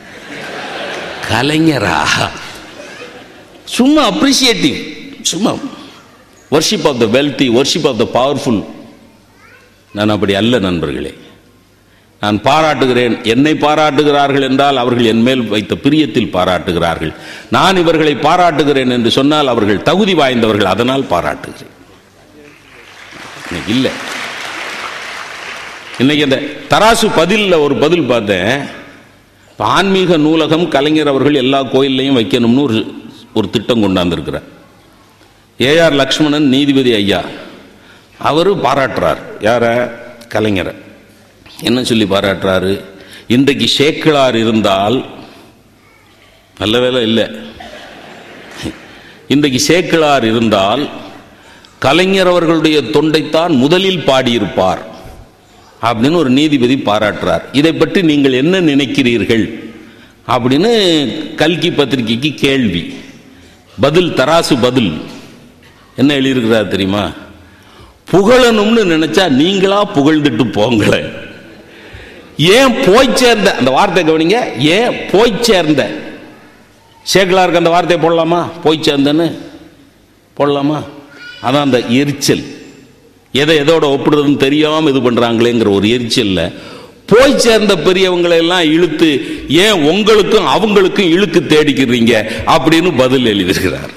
A: கலைஞரா சும்மா அப்ரிசியேட்டிவ் சும்மா worship of the wealthy worship of the powerful நான் அப்படி அல்ல நண்பர்களே நான் பாராட்டுகிறேன் என்னை பாராட்டுகிறார்கள் என்றால் அவர்கள் என் மேல் வைத்த பிரியத்தில் பாராட்டுகிறார்கள் நான் இவர்களை பாராட்டுகிறேன் என்று சொன்னால் அவர்கள் தகுதி வாய்ந்தவர்கள் அதனால் பாராட்டுகிறேன் இன்னைக்கு இல்லை இன்னைக்கு இந்த தராசு பதில்ல ஒரு பதில் பார்த்தேன் இப்ப ஆன்மீக நூலகம் கலைஞர் அவர்கள் எல்லா கோயில்லையும் வைக்கணும்னு ஒரு ஒரு திட்டம் கொண்டாந்துருக்கிறார் ஏஆர் லக்ஷ்மணன் நீதிபதி ஐயா அவர் பாராட்டுறார் யார கலைஞரை என்ன சொல்லி பாராட்டுறாரு இன்றைக்கு சேக்கிழார் இருந்தால் நல்ல வேலை இல்லை இன்றைக்கு சேக்கிழார் இருந்தால் கலைஞர் அவர்களுடைய தொண்டைத்தான் முதலில் பாடியிருப்பார் அப்படின்னு ஒரு நீதிபதி பாராட்டுறார் இதை பற்றி நீங்கள் என்ன நினைக்கிறீர்கள் அப்படின்னு கல்கி பத்திரிகைக்கு கேள்வி பதில் தராசு பதில் என்ன எழுதியிருக்கிறார் தெரியுமா புகழணும்னு நினைச்சா நீங்களா புகழ்ந்துட்டு போங்களேன் ஏன் போய் சேர்ந்த அந்த வார்த்தை கவனிங்க ஏன் போய் சேர்ந்த சேக்கலாருக்கு அந்த வார்த்தையை போடலாமா போய் சேர்ந்தன்னு போடலாமா அதான் அந்த எரிச்சல் எதை எதோட ஒப்பிடுறதுன்னு தெரியாம இது பண்றாங்களேங்கிற ஒரு எரிச்சல்ல போய் சேர்ந்த பெரியவங்களை எல்லாம் இழுத்து ஏன் உங்களுக்கும் அவங்களுக்கும் இழுக்கு தேடிக்கிறீங்க அப்படின்னு பதில் எழுதியிருக்கிறார்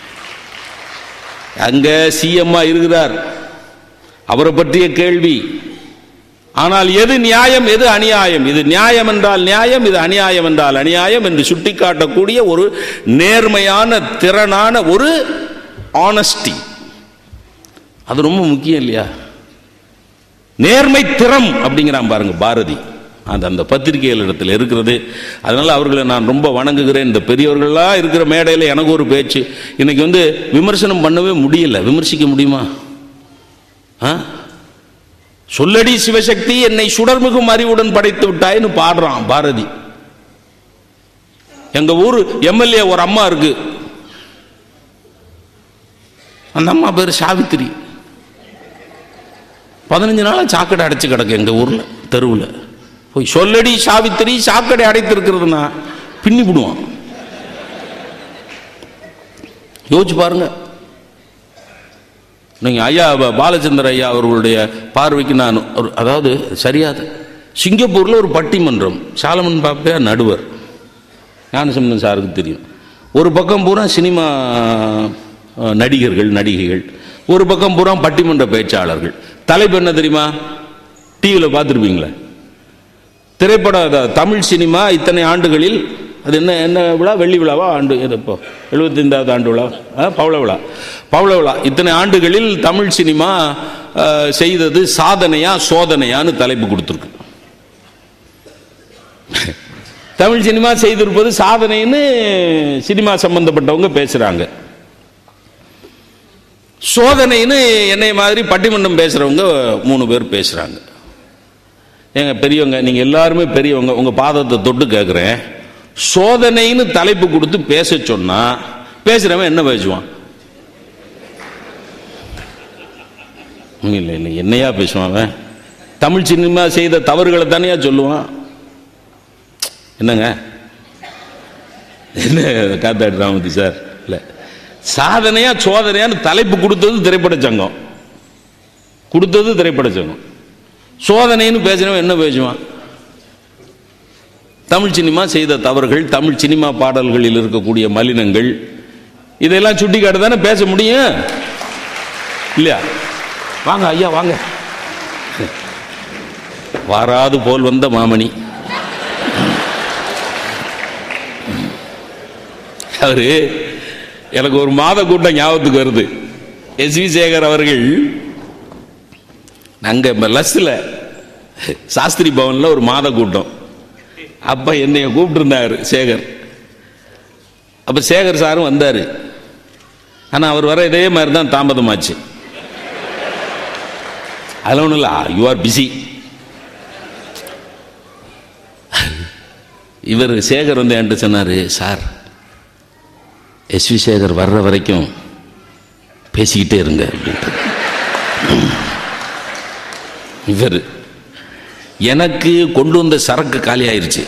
A: அங்க சிஎம்மா இருக்கிறார் அவரை பற்றிய கேள்வி ஆனால் எது நியாயம் எது அநியாயம் இது நியாயம் என்றால் நியாயம் இது அநியாயம் என்றால் அநியாயம் என்று சுட்டிக்காட்டக்கூடிய ஒரு நேர்மையான திறனான ஒரு ஆனஸ்டி அது ரொம்ப முக்கியம் இல்லையா நேர்மை திறம் அப்படிங்கிறான் பாருங்க பாரதி அது அந்த பத்திரிகைகள் இடத்துல இருக்கிறது அதனால அவர்களை நான் ரொம்ப வணங்குகிறேன் இந்த பெரியவர்களாக இருக்கிற மேடையில் எனக்கு ஒரு பேச்சு இன்னைக்கு வந்து விமர்சனம் பண்ணவே முடியல விமர்சிக்க முடியுமா ஆ சொல்லடி சிவசக்தி என்னை சுடர்மிகும் அறிவுடன் படைத்து விட்டாய்னு பாடுறான் பாரதி எங்க ஊர் எம்எல்ஏ ஒரு அம்மா இருக்கு அந்த அம்மா பேர் சாவித்திரி பதினஞ்சு நாளா சாக்கடை அடைச்சு கிடக்கு எங்க ஊர்ல தெருவில் போய் சொல்லடி சாவித்திரி சாக்கடை அடைத்திருக்கிறதுனா பின்னி விடுவான் யோசிச்சு பாருங்க நீங்கள் ஐயா ப- பாலச்சந்திர ஐயா அவர்களுடைய பார்வைக்கு நான் ஒரு அதாவது சரியாது சிங்கப்பூரில் ஒரு பட்டிமன்றம் சாலமன் பாப்பையா நடுவர் ஞானசம்பந்தன் சாருக்கு தெரியும் ஒரு பக்கம் பூரா சினிமா அஹ், நடிகர்கள் நடிகைகள் ஒரு பக்கம் பூரா பட்டிமன்ற பேச்சாளர்கள் தலைப்பு என்ன தெரியுமா டிவியில் பார்த்துருப்பீங்களே திரைப்பட அத- தமிழ் சினிமா இத்தனை ஆண்டுகளில் அது என்ன என்ன விழா வெள்ளி விழாவா ஆண்டு இது இப்போ எழுபத்தைந்தாவது ஆண்டு விழா ஆ, பவள விழா பவள விழா இத்தனை ஆண்டுகளில் தமிழ் சினிமா ஆ, செய்தது சாதனையா சோதனையான்னு தலைப்பு கொடுத்துருக்கு தமிழ் சினிமா செய்திருப்பது சாதனைன்னு சினிமா சம்பந்தப்பட்டவங்க பேசுறாங்க சோதனைன்னு என்னை மாதிரி பட்டிமன்றம் பேசுறவங்க மூணு பேர் பேசுறாங்க ஏங்க பெரியவங்க நீங்க எல்லாருமே பெரியவங்க உங்க பாதத்தை தொட்டு கேட்குறேன் சோதனைன்னு தலைப்பு கொடுத்து பேச சொன்னா பேசுறவன் என்ன பேசுவான் இல்லை இல்லை என்னையா பேசுவான் அவன் தமிழ் சினிமா செய்த தவறுகளை தானேயா சொல்லுவான் என்னங்க என்ன காத்தாடி ராமதி சார் இல்லை சாதனையா சோதனையான்னு தலைப்பு கொடுத்தது திரைப்பட சங்கம் கொடுத்தது திரைப்பட சங்கம் சோதனைன்னு பேசுறவன் என்ன பேசுவான் தமிழ் சினிமா செய்த தவறுகள் தமிழ் சினிமா பாடல்களில் இருக்கக்கூடிய மலினங்கள் இதெல்லாம் சுட்டி காட்டு தானே பேச முடியும் இல்லையா வாங்க ஐயா வாங்க வாராது போல் வந்த மாமணி அவரு எனக்கு ஒரு மாத கூட்டம் ஞாபகத்துக்கு வருது எஸ் வி சேகர் அவர்கள் அங்கே லஸ்ஸில் சாஸ்திரி பவனில் ஒரு மாத கூட்டம் அப்போ என்னைய கூப்பிட்டுருந்தார் சேகர் அப்போ சேகர் சாரும் வந்தார் ஆனால் அவர் வர இதே மாதிரி தான் தாமதமாச்சு அதில் ஒன்றும் இல்லை யூ ஆர் பிஸி இவர் சேகர் வந்து என்கிட்ட சொன்னார் சார் எஸ்வி சேகர் வர்ற வரைக்கும் பேசிக்கிட்டே இருங்க அப்படின்ட்டு இவர் எனக்கு கொண்டு வந்த சரக்கு காலி ஆயிருச்சு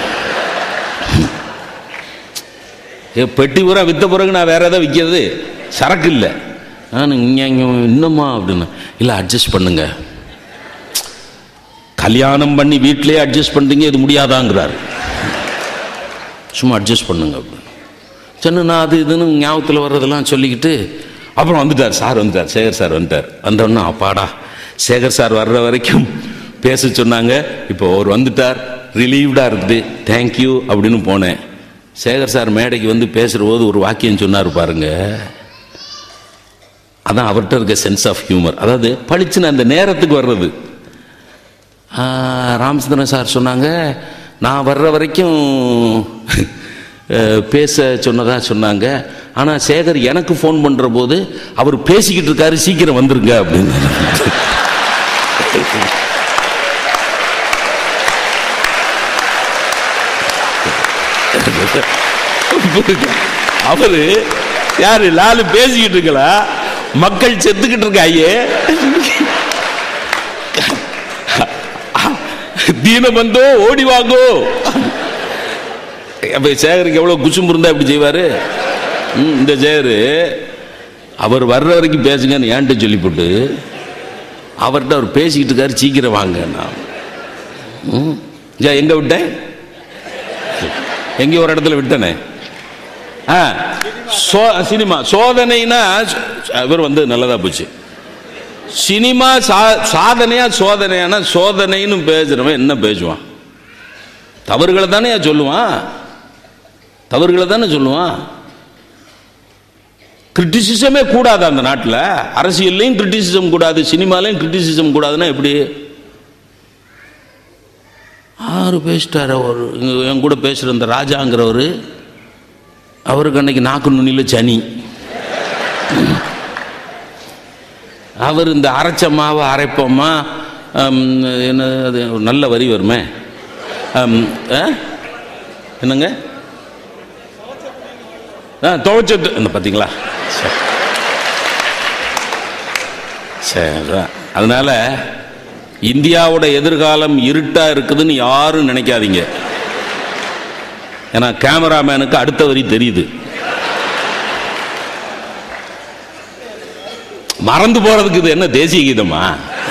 A: ஏ, பெட்டி பூரா வித்த பிறகு நான் வேற ஏதாவது விற்கிறது சரக்கு இல்லை நான் இங்கே இங்கே இன்னுமா அப்படின்னு இல்லை அட்ஜஸ்ட் பண்ணுங்க கல்யாணம் பண்ணி வீட்டிலேயே அட்ஜஸ்ட் பண்ணுறீங்க இது முடியாதாங்கிறாரு சும்மா அட்ஜஸ்ட் பண்ணுங்க அப்படின்னு சொன்ன நான் அது இதுன்னு ஞாபகத்தில் வர்றதெல்லாம் சொல்லிக்கிட்டு அப்புறம் வந்துட்டார் சார் வந்துட்டார் சேகர் சார் வந்துட்டார் வந்தோடனே அப்பாடா சேகர் சார் வர்ற வரைக்கும் பேச சொன்னாங்க இப்போ அவர் வந்துட்டார் ரிலீவ்டாக இருக்குது தேங்க்யூ அப்படின்னு போனேன் சேகர் சார் மேடைக்கு வந்து பேசுகிற போது ஒரு வாக்கியம் சொன்னார் பாருங்க அதான் அவர்கிட்ட இருக்க சென்ஸ் ஆஃப் ஹியூமர் அதாவது பளிச்சுன்னு அந்த நேரத்துக்கு வர்றது ஆ, ராமச்சந்திரன் சார் சொன்னாங்க நான் வர்ற வரைக்கும் அஹ், பேச சொன்னதா சொன்னாங்க ஆனால் சேகர் எனக்கு ஃபோன் பண்ணுற போது அவர் பேசிக்கிட்டு இருக்காரு சீக்கிரம் வந்துருங்க அப்படின்னு அவரு யாரு லாலு பேசிக்கிட்டு இருக்கலா மக்கள் செத்துக்கிட்டு இருக்காயே தீனபந்தோ ஓடி வாங்கோ அப்ப சேகருக்கு எவ்வளவு குசும்பு இருந்தா இப்படி செய்வாரு ம், இந்த சேகரு அவர் வர்ற வரைக்கும் பேசுங்கன்னு ஏன்ட்ட சொல்லி போட்டு அவர்கிட்ட அவர் பேசிக்கிட்டு இருக்காரு சீக்கிரம் வாங்க நான் ம். ஜா, எங்க விட்டேன் எங்கேயோ ஒரு இடத்துல விட்டனே ஆ சோ சினிமா சோதனைனா இவர் வந்து நல்லதா போச்சு சினிமா சா சாதனையா சோதனையானா சோதனைன்னு பேசுறவன் என்ன பேசுவான் தவறுகளை தானே சொல்லுவான் தவறுகளை தானே சொல்லுவான் கிரிட்டிசிசமே கூடாது அந்த நாட்டில் அரசியல்லையும் கிரிட்டிசிசம் கூடாது சினிமாலையும் கிரிட்டிசிசம் கூடாதுன்னா எப்படி ஆறு பேசிட்டார் அவர் இங்க என் கூட பேசுகிற இந்த ராஜாங்கிறவர் அவருக்கு அன்னைக்கு நாக்கு நுனியில் சனி அவர் இந்த அரைச்ச மாவை அரைப்போமா ஹம், என்ன அது ஒரு நல்ல வரி வருமே ஹம், ஆ? என்னங்க ஆ துவைச்ச து- இந்த பார்த்தீங்களா சரி. சரி அதான். அதனால இந்தியாவோட எதிர்காலம் இருட்டா இருக்குதுன்னு யாரும் நினைக்காதீங்க ஏன்னா கேமராமேனுக்கு அடுத்த வரி தெரியுது மறந்து போறதுக்கு இது என்ன தேசிய கீதமா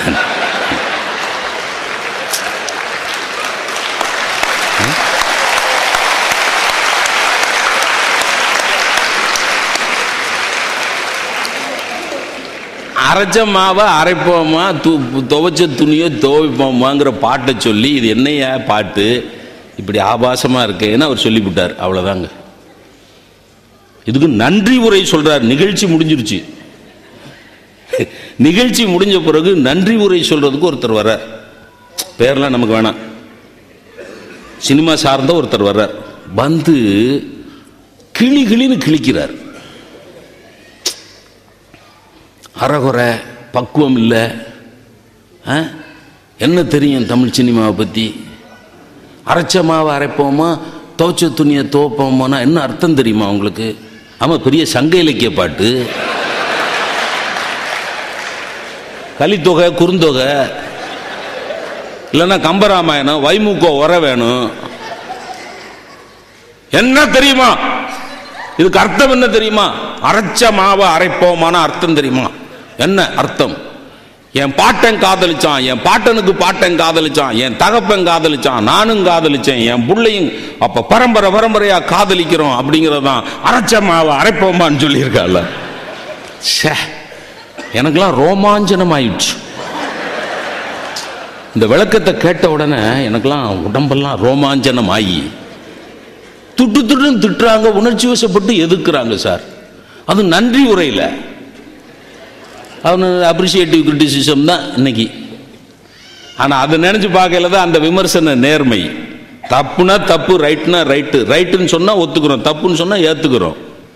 A: அரைச்ச மாவை அரைப்போமா து துவைச்ச துணியோ துவைப்போமாங்கிற பாட்டை சொல்லி இது என்னையா பாட்டு இப்படி ஆபாசமா இருக்கேன்னு அவர் சொல்லிவிட்டார் அவ்வளவுதாங்க இதுக்கு நன்றி உரை சொல்றார் நிகழ்ச்சி முடிஞ்சிருச்சு நிகழ்ச்சி முடிஞ்ச பிறகு நன்றி உரை சொல்றதுக்கு ஒருத்தர் வர்றார் பேர்லாம் நமக்கு வேணாம் சினிமா சார்ந்த ஒருத்தர் வர்றார் வந்து கிளி கிளின்னு கிழிக்கிறார் அறகுறை பக்குவம் இல்லை ஆ? என்ன தெரியும் தமிழ் சினிமாவை பற்றி அரைச்ச மாவை அரைப்போமா துவைச்ச துணியை துவைப்போமானா என்ன அர்த்தம் தெரியுமா உங்களுக்கு ஆமாம் பெரிய சங்க இலக்கிய பாட்டு கலித்தொகை குறுந்தொகை இல்லைன்னா கம்பராமாயணம் வைமுகோ உர வேணும் என்ன தெரியுமா இதுக்கு அர்த்தம் என்ன தெரியுமா அரைச்ச மாவை அரைப்போமான அர்த்தம் தெரியுமா என்ன அர்த்தம் என் பாட்டன் காதலிச்சான் என் பாட்டனுக்கு பாட்டன் காதலிச்சான் என் தகப்பன் காதலிச்சான் நானும் காதலிச்சேன் என் பிள்ளையும் அப்ப பரம்பரை பரம்பரையா காதலிக்கிறோம் அப்படிங்கறதுதான் அரைச்ச மாவை அரைப்போமான்னு சொல்லியிருக்காள் ச்சே எனக்கெல்லாம் ரோமாஞ்சனம் ஆயிடுச்சு இந்த விளக்கத்தை கேட்ட உடனே எனக்கெல்லாம் உடம்பெல்லாம் ரோமாஞ்சனம் ஆகி துட்டு துட்டுன்னு திட்டுறாங்க உணர்ச்சி வசப்பட்டு எதிர்க்கிறாங்க சார் அது நன்றி உரையில் அவனு அப்ரிசியேட்டிவ் கிரிட்டிசிசம் தான் இன்னைக்கு ஆனால் அதை நினச்சி பார்க்கல தான் அந்த விமர்சன நேர்மை தப்புனா தப்பு ரைட்னா ரைட்டு ரைட்டுன்னு சொன்னால் ஒத்துக்கிறோம் தப்புன்னு சொன்னால் ஏற்றுக்கிறோம்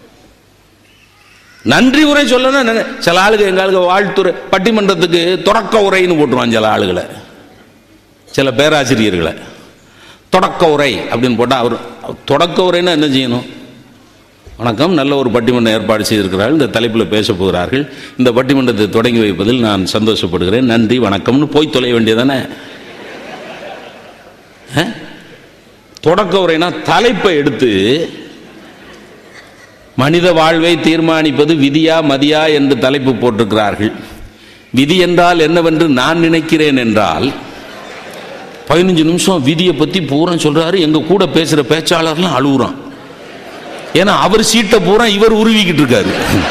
A: நன்றி உரை சொல்லணும் நினை- சில ஆளுங்க எங்க ஆளுங்க வாழ்த்துறை பட்டிமன்றத்துக்கு தொடக்க உரைன்னு போட்டுருவான் சில ஆளுகளை சில பேராசிரியர்களை தொடக்க உரை அப்படின்னு போட்டால் அவர் தொடக்க உரைன்னா என்ன செய்யணும் வணக்கம் நல்ல ஒரு பட்டிமன்றம் ஏற்பாடு செய்திருக்கிறார்கள் இந்த தலைப்பில் பேச போகிறார்கள் இந்த பட்டிமன்றத்தை தொடங்கி வைப்பதில் நான் சந்தோஷப்படுகிறேன் நன்றி வணக்கம்னு போய் தொலைய வேண்டியதானே அஹ்? தொடக்க உரைனா தலைப்பை எடுத்து மனித வாழ்வை தீர்மானிப்பது விதியா மதியா என்று தலைப்பு போட்டிருக்கிறார்கள் விதி என்றால் என்னவென்று நான் நினைக்கிறேன் என்றால் பதினஞ்சு நிமிஷம் விதியை பத்தி பூரா சொல்றாரு எங்க கூட பேசுற பேச்சாளர்லாம் அழுகுறான் ஏன்னா அவர் சீட்டை பூரா இவர் உருவிக்கிட்டு இருக்காரு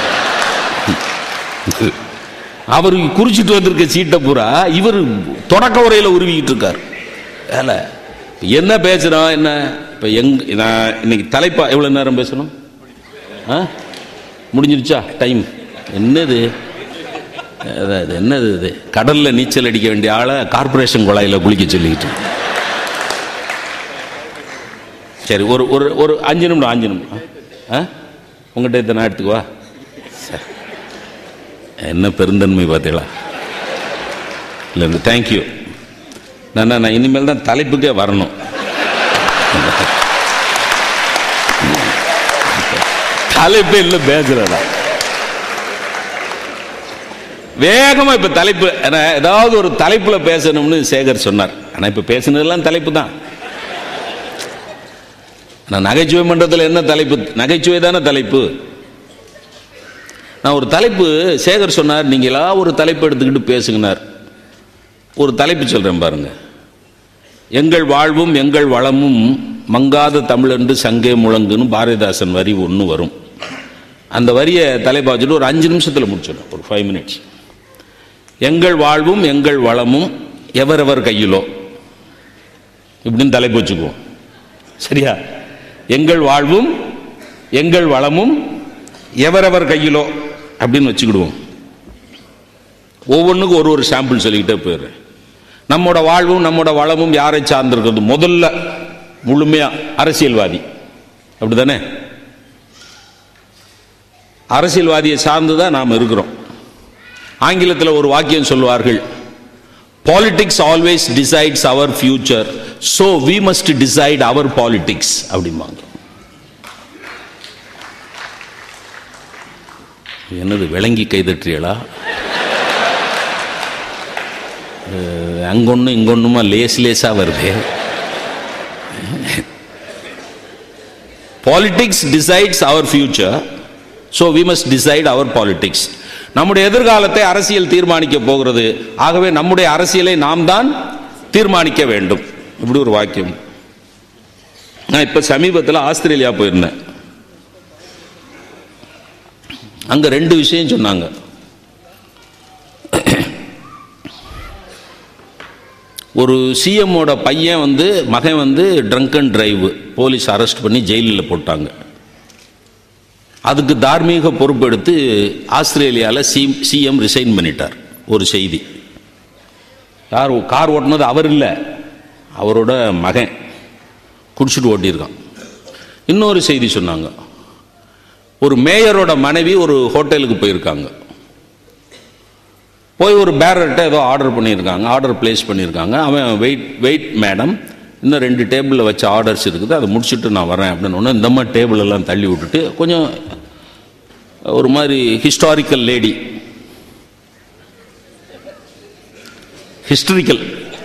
A: அவர் குறிச்சிட்டு வந்திருக்க சீட்டை பூரா இவர் தொடக்க உரையில உருவிக்கிட்டு இருக்காரு வேல என்ன பேசுறோம் என்ன இப்ப எங்க நான் இன்னைக்கு தலைப்பா எவ்வளவு நேரம் பேசணும் ஆ முடிஞ்சிருச்சா டைம் என்னது அதான் இது என்னது இது கடல்ல நீச்சல் அடிக்க வேண்டிய ஆளை கார்ப்பரேஷன் குழாயில குளிக்க சொல்லிக்கிட்டு சரி ஒரு ஒரு ஒரு அஞ்சு நிமிடம் அஞ்சு நிமிடம் ஆ உங்கள்கிட்ட இதை நான் எடுத்துக்குவா சரி. என்ன பெருந்தன்மை பார்த்தீங்களா இல்லை தேங்க்யூ நான் நான் இனிமேல் தான் தலைப்புக்கே வரணும் தலைப்பே இல்லை பேசுறடா வேகமா இப்ப தலைப்பு ஏன்னா, ஏதாவது ஒரு தலைப்புல பேசணும்னு சேகர் சொன்னார் ஆனா இப்ப பேசுனதெல்லாம் தலைப்பு தான் நான் நகைச்சுவை மன்றத்தில் என்ன தலைப்பு நகைச்சுவை தானே தலைப்பு நான் ஒரு தலைப்பு சேகர் சொன்னார் நீங்களா ஒரு தலைப்பு எடுத்துக்கிட்டு பேசுங்கனார் ஒரு தலைப்பு சொல்றேன் பாருங்க எங்கள் வாழ்வும் எங்கள் வளமும் மங்காத தமிழென்று சங்கே முழங்குன்னு பாரதிதாசன் வரி ஒன்று வரும் அந்த வரியை தலைப்பா வச்சுட்டு ஒரு அஞ்சு நிமிஷத்தில் முடிச்சிடும் ஒரு ஃபைவ் மினிட்ஸ் எங்கள் வாழ்வும் எங்கள் வளமும் எவரெவர் கையிலோ இப்படின்னு தலைப்பு வச்சுக்குவோம் சரியா எங்கள் வாழ்வும் எங்கள் வளமும் எவரெவர் கையிலோ அப்படின்னு வச்சுக்கிடுவோம் ஒவ்வொன்றுக்கும் ஒரு ஒரு சாம்பிள் சொல்லிக்கிட்டே போயிடுறேன் நம்மோட வாழ்வும் நம்மோட வளமும் யாரை சார்ந்திருக்கிறது முதல்ல முழுமையா அரசியல்வாதி அப்படிதானே அரசியல்வாதியை சார்ந்து தான் நாம் இருக்கிறோம் ஆங்கிலத்தில் ஒரு வாக்கியம் சொல்லுவார்கள் politics always decides our future so we must decide our politics அப்படிம்பாங்க என்னது விளங்கி கைதற்றியலா அங்கொன்னு இங்கொன்னுமா லேஸ் லேசா வருது politics decides our future so we must decide our politics நம்முடைய எதிர்காலத்தை அரசியல் தீர்மானிக்க போகிறது ஆகவே நம்முடைய அரசியலை நாம் தான் தீர்மானிக்க வேண்டும் இப்படி ஒரு வாக்கியம் நான் இப்ப சமீபத்தில் ஆஸ்திரேலியா போயிருந்தேன் அங்க ரெண்டு விஷயம் சொன்னாங்க ஒரு சிஎம்மோட பையன் வந்து மகன் வந்து drunk and drive police arrest பண்ணி ஜெயிலில் போட்டாங்க அதுக்கு தார்மீக பொறுப்பெடுத்து ஆஸ்திரேலியாவில் சி சிஎம் ரிசைன் பண்ணிட்டார் ஒரு செய்தி யார் கார் ஓட்டுனது அவர் இல்லை அவரோட மகன் குடிச்சிட்டு ஓட்டியிருக்கான் இன்னொரு செய்தி சொன்னாங்க ஒரு மேயரோட மனைவி ஒரு ஹோட்டலுக்கு போயிருக்காங்க போய் ஒரு பேரர்கிட்ட ஏதோ ஆர்டர் பண்ணியிருக்காங்க ஆர்டர் பிளேஸ் பண்ணியிருக்காங்க அவன் வெயிட் வெயிட் மேடம் இன்னும் ரெண்டு டேபிளில் வச்ச ஆர்டர்ஸ் இருக்குது அதை முடிச்சுட்டு நான் வரேன் அப்படின்னு ஒன்று இந்த மாதிரி டேபிள் எல்லாம் தள்ளி விட்டுட்டு கொஞ்சம் ஒரு மாதிரி ஹிஸ்டாரிக்கல் லேடி ஹிஸ்டரிக்கல்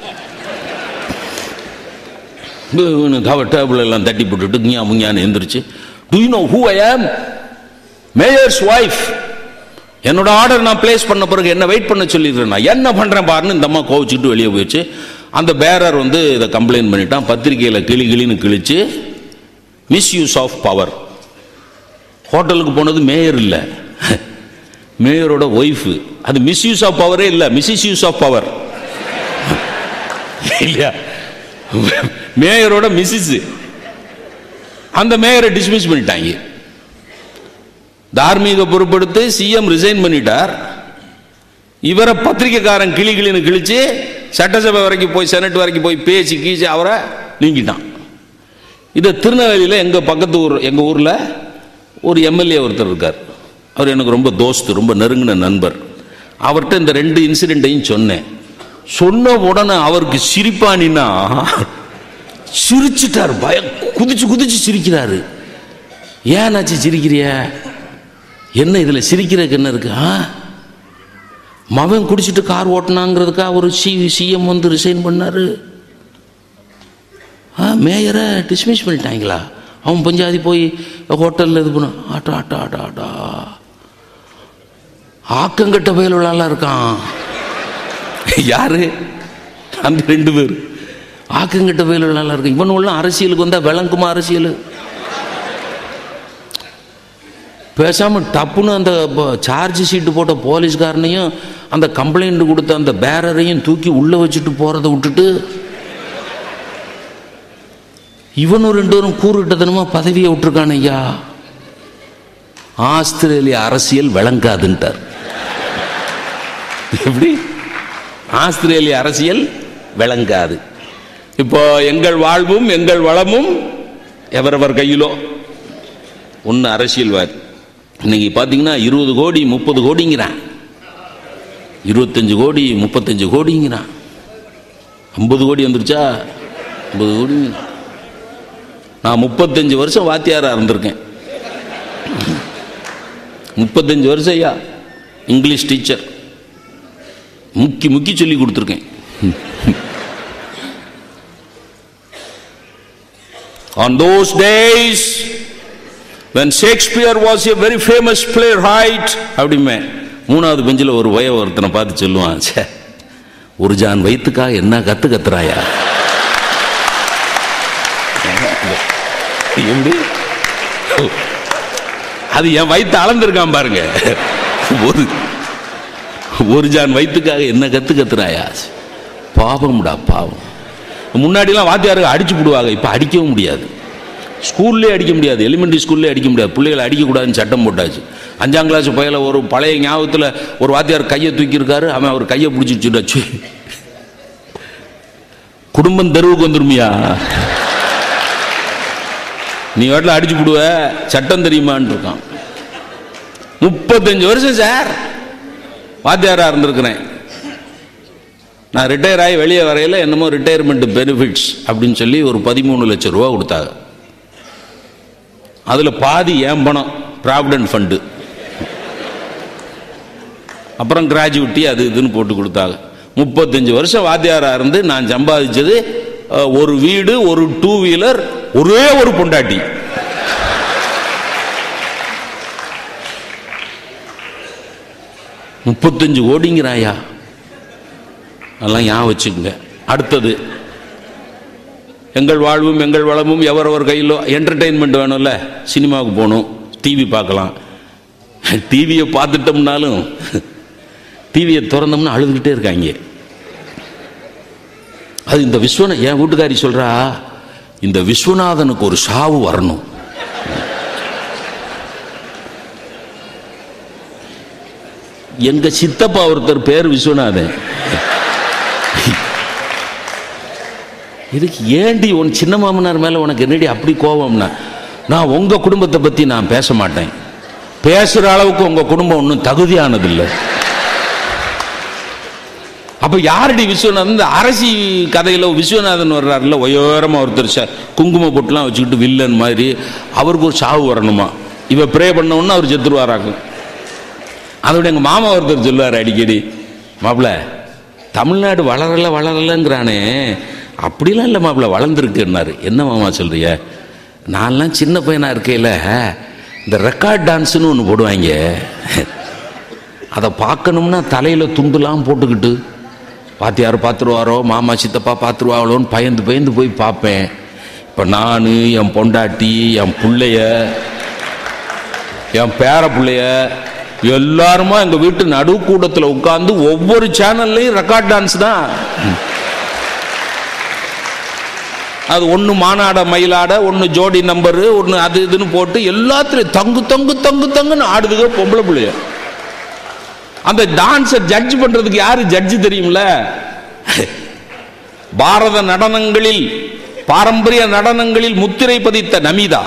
A: தவ டேபிள் எல்லாம் தட்டி போட்டுட்டு கியா முங்கியான்னு எந்திரிச்சு do you know who I am mayor's wife என்னோட ஆர்டர் நான் பிளேஸ் பண்ண பிறகு என்ன வெயிட் பண்ண சொல்லிடுறேன் நான் என்ன பண்றேன் பாருன்னு இந்த அம்மா கோவிச்சுட்டு வெளியே போயிடுச்சு அந்த பேரர் வந்து இதை கம்ப்ளைண்ட் பண்ணிட்டான் பத்திரிக்கையில் கிளி கிளின்னு கிழிச்சு மிஸ்யூஸ் ஆஃப் பவர் ஹோட்டலுக்கு போனது மேயர் இல்லை மேயரோட ஒய்ஃபு அது மிஸ்யூஸ் ஆஃப் பவரே இல்லை மிஸ்இஸ் யூஸ் ஆஃப் பவர் இல்லையா மேயரோட மிஸ்ஸஸ் அந்த மேயரை டிஸ்மிஸ் பண்ணிட்டாங்க தார்மீக பொறுப்படுத்து சிஎம் ரிசைன் பண்ணிட்டார் இவரை பத்திரிக்கைக்காரன் கிளி கிளின்னு கிழிச்சு சட்டசபை வரைக்கும் போய் செனட் வரைக்கும் போய் பேசி கீச்சு அவரை நீங்கிட்டான் இதை திருநெல்வேலியில் எங்கள் பக்கத்து ஊர் எங்கள் ஊரில் ஒரு எம்எல்ஏ ஒருத்தர் இருக்கார் அவர் எனக்கு ரொம்ப தோஸ்து ரொம்ப நெருங்கின நண்பர் அவர்கிட்ட இந்த ரெண்டு இன்சிடெண்ட்டையும் சொன்னேன் சொன்ன உடனே அவருக்கு சிரிப்பானின்னா சிரிச்சிட்டார் பயம் குதிச்சு குதிச்சு சிரிக்கிறாரு ஏன்னாச்சு சிரிக்கிறிய என்ன இதில் சிரிக்கிறதுக்கு என்ன இருக்கு ஆ மவன் குடிச்சிட்டு கார் ஓட்டினாங்கிறதுக்காக ஒரு சி சிஎம் வந்து ரிசைன் பண்ணாரு ஆ மேயரை டிஸ்மிஸ் பண்ணிட்டாங்களா அவன் பஞ்சாதி போய் ஹோட்டலில் இது பண்ண ஆட்டா ஆட்டா ஆட்டா ஆட்டா ஆக்கங்கட்ட பயலுள்ளாலாம் இருக்கான் யாரு அந்த ரெண்டு பேர் ஆக்கங்கட்ட பயலுள்ளாலாம் இருக்கு இவனுள்ள அரசியலுக்கு வந்தா விளங்குமா அரசியல் பேசாம டப்புன்னு அந்த சார்ஜ் ஷீட்டு போட்ட போலீஸ்காரனையும் அந்த கம்ப்ளைண்ட் கொடுத்த அந்த பேரரையும் தூக்கி உள்ள வச்சுட்டு போறதை விட்டுட்டு இவனும் ரெண்டு பேரும் கூறுகிட்டதனமா பதவியை விட்டுருக்கான் ஐயா ஆஸ்திரேலிய அரசியல் விளங்காதுன்ட்டார் எப்படி ஆஸ்திரேலிய அரசியல் விளங்காது இப்போ எங்கள் வாழ்வும் எங்கள் வளமும் எவரவர் கையிலோ ஒன்று அரசியல்வாதி இன்னைக்கு பார்த்தீங்கன்னா இருபது கோடி முப்பது கோடிங்கிறான் இருபத்தஞ்சு கோடி முப்பத்தஞ்சு கோடிங்கிறான் ஐம்பது கோடி வந்துருச்சா ஐம்பது கோடிங்கிறான் நான் முப்பத்தஞ்சு வருஷம் வாத்தியாராக இருந்திருக்கேன் முப்பத்தஞ்சு வருஷம் ஐயா இங்கிலீஷ் டீச்சர் முக்கி முக்கி சொல்லி கொடுத்துருக்கேன் On those days, when Shakespeare was a very famous playwright, அப்படிமே மூணாவது பெஞ்சில் ஒரு வய ஒருத்தனை பார்த்து சொல்லுவான் ச்சே ஒரு ஜான் வயிற்றுக்கா என்ன கத்து கத்துறாயா எப்படி அது என் வயிற்று அளந்திருக்கான் பாருங்க ஒரு ஒரு ஜான் வயிற்றுக்காக என்ன கத்து கத்துறாயா பாவம்டா பாவம் முன்னாடிலாம் வாத்தியாருக்கு அடிச்சு விடுவாங்க இப்போ அடிக்கவும் முடியாது ஸ்கூல்லே அடிக்க முடியாது எலிமெண்ட்ரி ஸ்கூல்லே அடிக்க முடியாது பிள்ளைகளை அடிக்கக்கூடாதுன்னு சட்டம் போட்டாச்சு அஞ்சாம் கிளாஸ் பையில ஒரு பழைய ஞாபகத்தில் ஒரு வாத்தியார் கையை தூக்கியிருக்காரு அவன் அவர் கையை பிடிச்சிச்சுடாச்சு குடும்பம் தெருவுக்கு வந்துருமியா நீ வாட்டில் அடிச்சு விடுவ சட்டம் தெரியுமான்னு இருக்கான் முப்பத்தஞ்சு வருஷம் சார் வாத்தியாராக இருந்திருக்கிறேன் நான் ரிட்டையர் ஆகி வெளியே வரையில் என்னமோ ரிட்டையர்மெண்ட் பெனிஃபிட்ஸ் அப்படின்னு சொல்லி ஒரு பதிமூணு லட்சம் ரூபா கொடுத்தாங்க அதில் பாதி ஏன் பணம் ப்ராவிடன்ட் ஃபண்டு அப்புறம் கிராஜுவிட்டி அது இதுன்னு போட்டு கொடுத்தாங்க முப்பத்தஞ்சு வருஷம் வாத்தியாராக இருந்து நான் சம்பாதிச்சது அஹ், ஒரு வீடு ஒரு டூ வீலர் ஒரே ஒரு பொண்டாட்டி முப்பத்தஞ்சு கோடிங்கிறாயா அதெல்லாம் ஞாபகம் வச்சுக்கோங்க அடுத்தது எங்கள் வாழ்வும் எங்கள் வளமும் எவரவர் கையிலோ என்டர்டெயின்மெண்ட் வேணும்ல சினிமாவுக்கு போகணும் டிவி பார்க்கலாம் டிவியை பார்த்துட்டோம்னாலும் டிவியை திறந்தோம்னா அழுதுகிட்டே இருக்காங்க அது இந்த விஸ்வன என் வீட்டுக்காரி சொல்றா இந்த விஸ்வநாதனுக்கு ஒரு சாவு வரணும் எங்க சித்தப்பா ஒருத்தர் பேர் விஸ்வநாதன் இதுக்கு ஏண்டி உன் சின்ன மாமனார் மேல உனக்கு என்னடி அப்படி கோபம்னா நான் உங்க குடும்பத்தை பத்தி நான் பேச மாட்டேன் பேசுற அளவுக்கு உங்க குடும்பம் ஒன்றும் தகுதியானதில்லை அப்ப யாரடி விஸ்வநாதன் இந்த அரசி கதையில விஸ்வநாதன் வர்றாருல உயரமா ஒருத்தர் ச- குங்கும பொட்டுலாம் வச்சுக்கிட்டு வில்லன் மாதிரி அவருக்கு ஒரு சாவு வரணுமா இவ ப்ரே பண்ண உடனே அவர் செத்துருவாராக்கும் அதோட எங்க மாமா ஒருத்தர் சொல்லுவார் அடிக்கடி மாப்பிள தமிழ்நாடு வளரல வளரலங்கிறானே அப்படிலாம் இல்லை மாப்பிள வளர்ந்துருக்குன்னாரு என்ன மாமா சொல்றிய நான்லாம் சின்ன பையனா இருக்கையில இந்த ரெக்கார்ட் டான்ஸ்னு ஒன்று போடுவாங்க அதை பார்க்கணும்னா தலையில் துண்டுலாம் போட்டுக்கிட்டு பாத்தியார் பார்த்துருவாரோ மாமா சித்தப்பா பார்த்துருவாங்களோன்னு பயந்து பயந்து போய் பார்ப்பேன் இப்போ நான் என் பொண்டாட்டி என் பிள்ளைய என் பேர பிள்ளைய எல்லாருமா எங்கள் வீட்டு நடுக்கூடத்தில் உட்காந்து ஒவ்வொரு சேனல்லையும் ரெக்கார்ட் டான்ஸ் தான் அது ஒன்று மானாட மயிலாட ஒன்று ஜோடி நம்பரு ஒன்று அது இதுன்னு போட்டு எல்லாத்துலையும் தங்கு தங்கு தங்கு தங்குன்னு ஆடுதுங்க பொம்பளை பிள்ளைய அந்த டான்ஸை ஜட்ஜ் பண்றதுக்கு யாரு ஜட்ஜ் தெரியும்ல பாரத நடனங்களில் பாரம்பரிய நடனங்களில் முத்திரை பதித்த நமிதா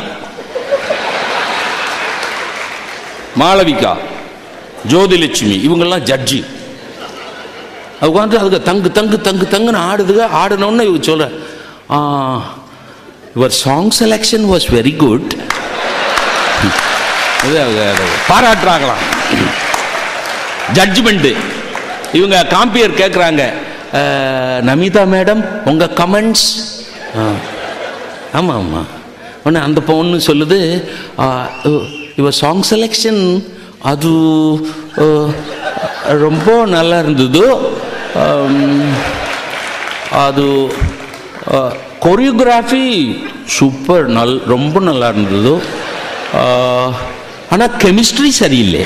A: மாளவிகா ஜோதிலட்சுமி இவங்கெல்லாம் ஜட்ஜி அது உட்காந்து அதுக்கு தங்கு தங்கு தங்கு தங்குன்னு ஆடுதுங்க ஆடணும்னு இவங்க சொல்ற your song selection was very good பாராட்டுறாங்களாம் ஜட்ஜ்மெண்ட் இவங்க காம்பியர் கேட்குறாங்க நமிதா மேடம் உங்க கமெண்ட்ஸ் ஆமாம் ஆமாம் உடனே அந்த பொண்ணு சொல்லுது இவர் சாங் செலெக்ஷன் அது அஹ், ரொம்ப நல்லா இருந்தது ஆம், அது கொரியோகிராஃபி சூப்பர் நல் ரொம்ப நல்லா இருந்தது ஆனால் கெமிஸ்ட்ரி சரியில்லை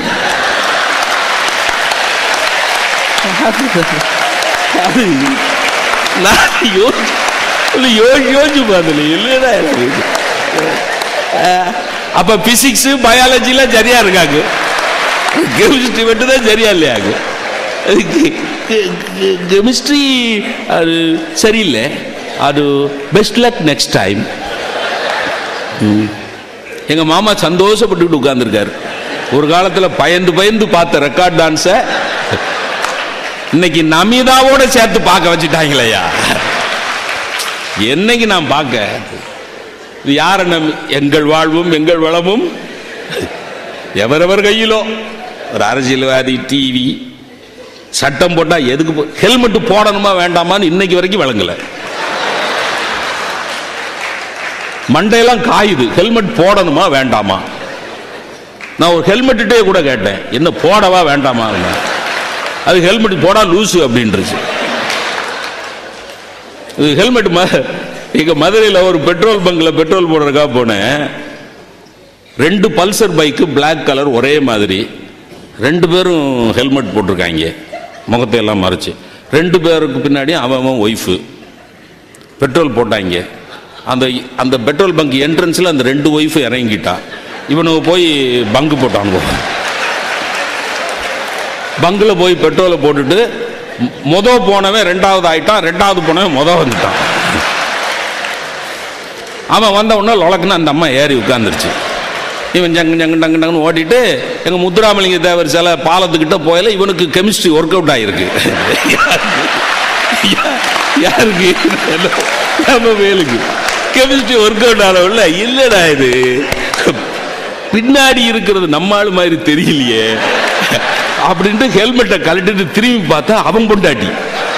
A: அது நான் யோசி இல்லை யோசி யோசிச்சு பார்த்தல இல்லைடா எனக்கு அஹ், அப்ப பிசிக்ஸ் பயாலஜிலாம் சரியா இருக்காங்க கெமிஸ்ட்ரி மட்டும் தான் சரியா இல்லையாங்க கெமிஸ்ட்ரி அது சரியில்லை அது பெஸ்ட் லக் நெக்ஸ்ட் டைம் எங்க மாமா சந்தோஷப்பட்டுக்கிட்டு உட்கார்ந்துருக்காரு ஒரு காலத்துல பயந்து பயந்து பார்த்த ரெக்கார்ட் டான்ஸை இன்னைக்கு நமிதாவோட சேர்த்து பார்க்க வச்சுட்டாங்களேயா என்னைக்கு நான் பார்க்க இது யார நம்பி எங்கள் வாழ்வும் எங்கள் வளமும் எவரவர் கையிலோ ஒரு அரசியல்வாதி டிவி சட்டம் போட்டா எதுக்கு ஹெல்மெட் போடணுமா வேண்டாமான்னு இன்னைக்கு வரைக்கும் விளங்கல மண்டையெல்லாம் காயுது ஹெல்மெட் போடணுமா வேண்டாமா நான் ஒரு ஹெல்மெட்டுட்டே கூட கேட்டேன் என்ன போடவா வேண்டாமா அது ஹெல்மெட் போடா லூசு அப்படின்றுச்சு இது ஹெல்மெட் ம இங்க மதுரையில் ஒரு பெட்ரோல் பங்க்ல பெட்ரோல் போடுறதுக்காக போனேன் ரெண்டு பல்சர் பைக்கு Black கலர் ஒரே மாதிரி ரெண்டு பேரும் ஹெல்மெட் போட்டிருக்காங்க முகத்தை எல்லாம் மறைச்சு ரெண்டு பேருக்கு பின்னாடி அவன் அவன் ஒய்ஃபு பெட்ரோல் போட்டாங்க அந்த அந்த பெட்ரோல் பங்க் என்ட்ரன்ஸில் அந்த ரெண்டு ஒய்ஃபு இறங்கிட்டா இவனுக்கு போய் பங்கு போட்டானுங்க பங்கில் போய் பெட்ரோலை போட்டுட்டு மொ- மொத போனவன் ரெண்டாவது ஆயிட்டான் ரெண்டாவது போனவன் மொத வந்துட்டான் அவன் வந்த உடனே லொளக்குன்னு அந்த அம்மா ஏறி உட்காந்துருச்சு இவன் ஜங்கு ஜங்கு டங்கு டங்குன்னு ஓட்டிட்டு எங்கள் முத்துராமலிங்க தேவர் சில பாலத்துக்கிட்ட போயில இவனுக்கு கெமிஸ்ட்ரி ஒர்க் அவுட் ஆயிருக்கு யா- யாருக்கு நம்ம வேலுக்கு கெமிஸ்ட்ரி ஒர்க் அவுட் ஆனவில்ல இல்லடா இது பின்னாடி இருக்கிறது நம்ம ஆளு மாதிரி தெரியலையே அப்படின்ட்டு ஹெல்மெட்டை கழட்டிட்டு திரும்பி பார்த்தா அவன் பொண்டாட்டி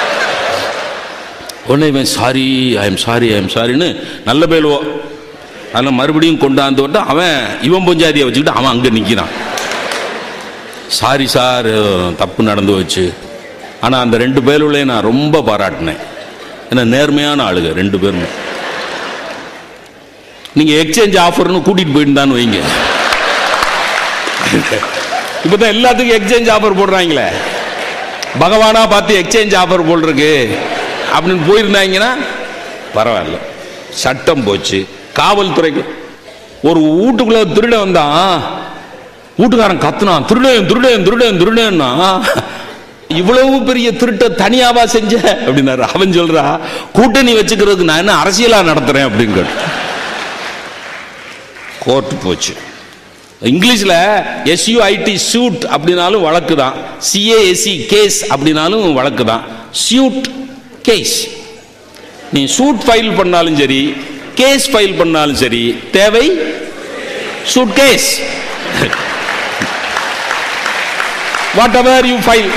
A: உடனே இவன் sorry I am sorry I am சாரின்னு நல்ல பேலுவோ அதில் மறுபடியும் கொண்டாந்து விட்டு அவன் இவன் பொஞ்சாதியை வச்சுக்கிட்டு அவன் அங்கே நிற்கிறான் சாரி சார் தப்பு நடந்து வச்சு ஆனால் அந்த ரெண்டு பேருளையும் நான் ரொம்ப பாராட்டினேன் ஏன்னா நேர்மையான ஆளுங்க ரெண்டு பேரும் நீங்கள் எக்ஸ்சேஞ்ச் ஆஃபர்னு கூட்டிகிட்டு போயிருந்தான்னு வைங்க இப்போ தான் எல்லாத்துக்கும் எக்ஸ்சேஞ்ச் ஆஃபர் போடுறாங்களே பகவானா பார்த்து எக்ஸ்சேஞ்ச் ஆஃபர் போட்டிருக்கு அப்படின்னு போயிருந்தாங்கன்னா பரவாயில்ல சட்டம் போச்சு காவல்துறைக்கு ஒரு வீட்டுக்குள்ள திருட வந்தான் வீட்டுக்காரன் கத்துனான் திருடன் திருடன் திருடன் திருடன்னா இவ்வளவு பெரிய திருட்ட தனியாவா செஞ்ச அப்படின்னாரு அவன் சொல்றா கூட்டணி வச்சுக்கிறதுக்கு நான் என்ன அரசியலா நடத்துறேன் அப்படின்னு கேட்டு கோர்ட் போச்சு இங்கிலீஷ்ல எஸ்யூஐடி சூட் அப்படின்னாலும் வழக்கு தான் சிஏஎஸ்சி கேஸ் அப்படின்னாலும் வழக்கு தான் சியூட் கேஸ் நீ சூட் ஃபைல் பண்ணாலும் சரி கேஸ் ஃபைல் பண்ணாலும் சரி தேவை suit case whatever you file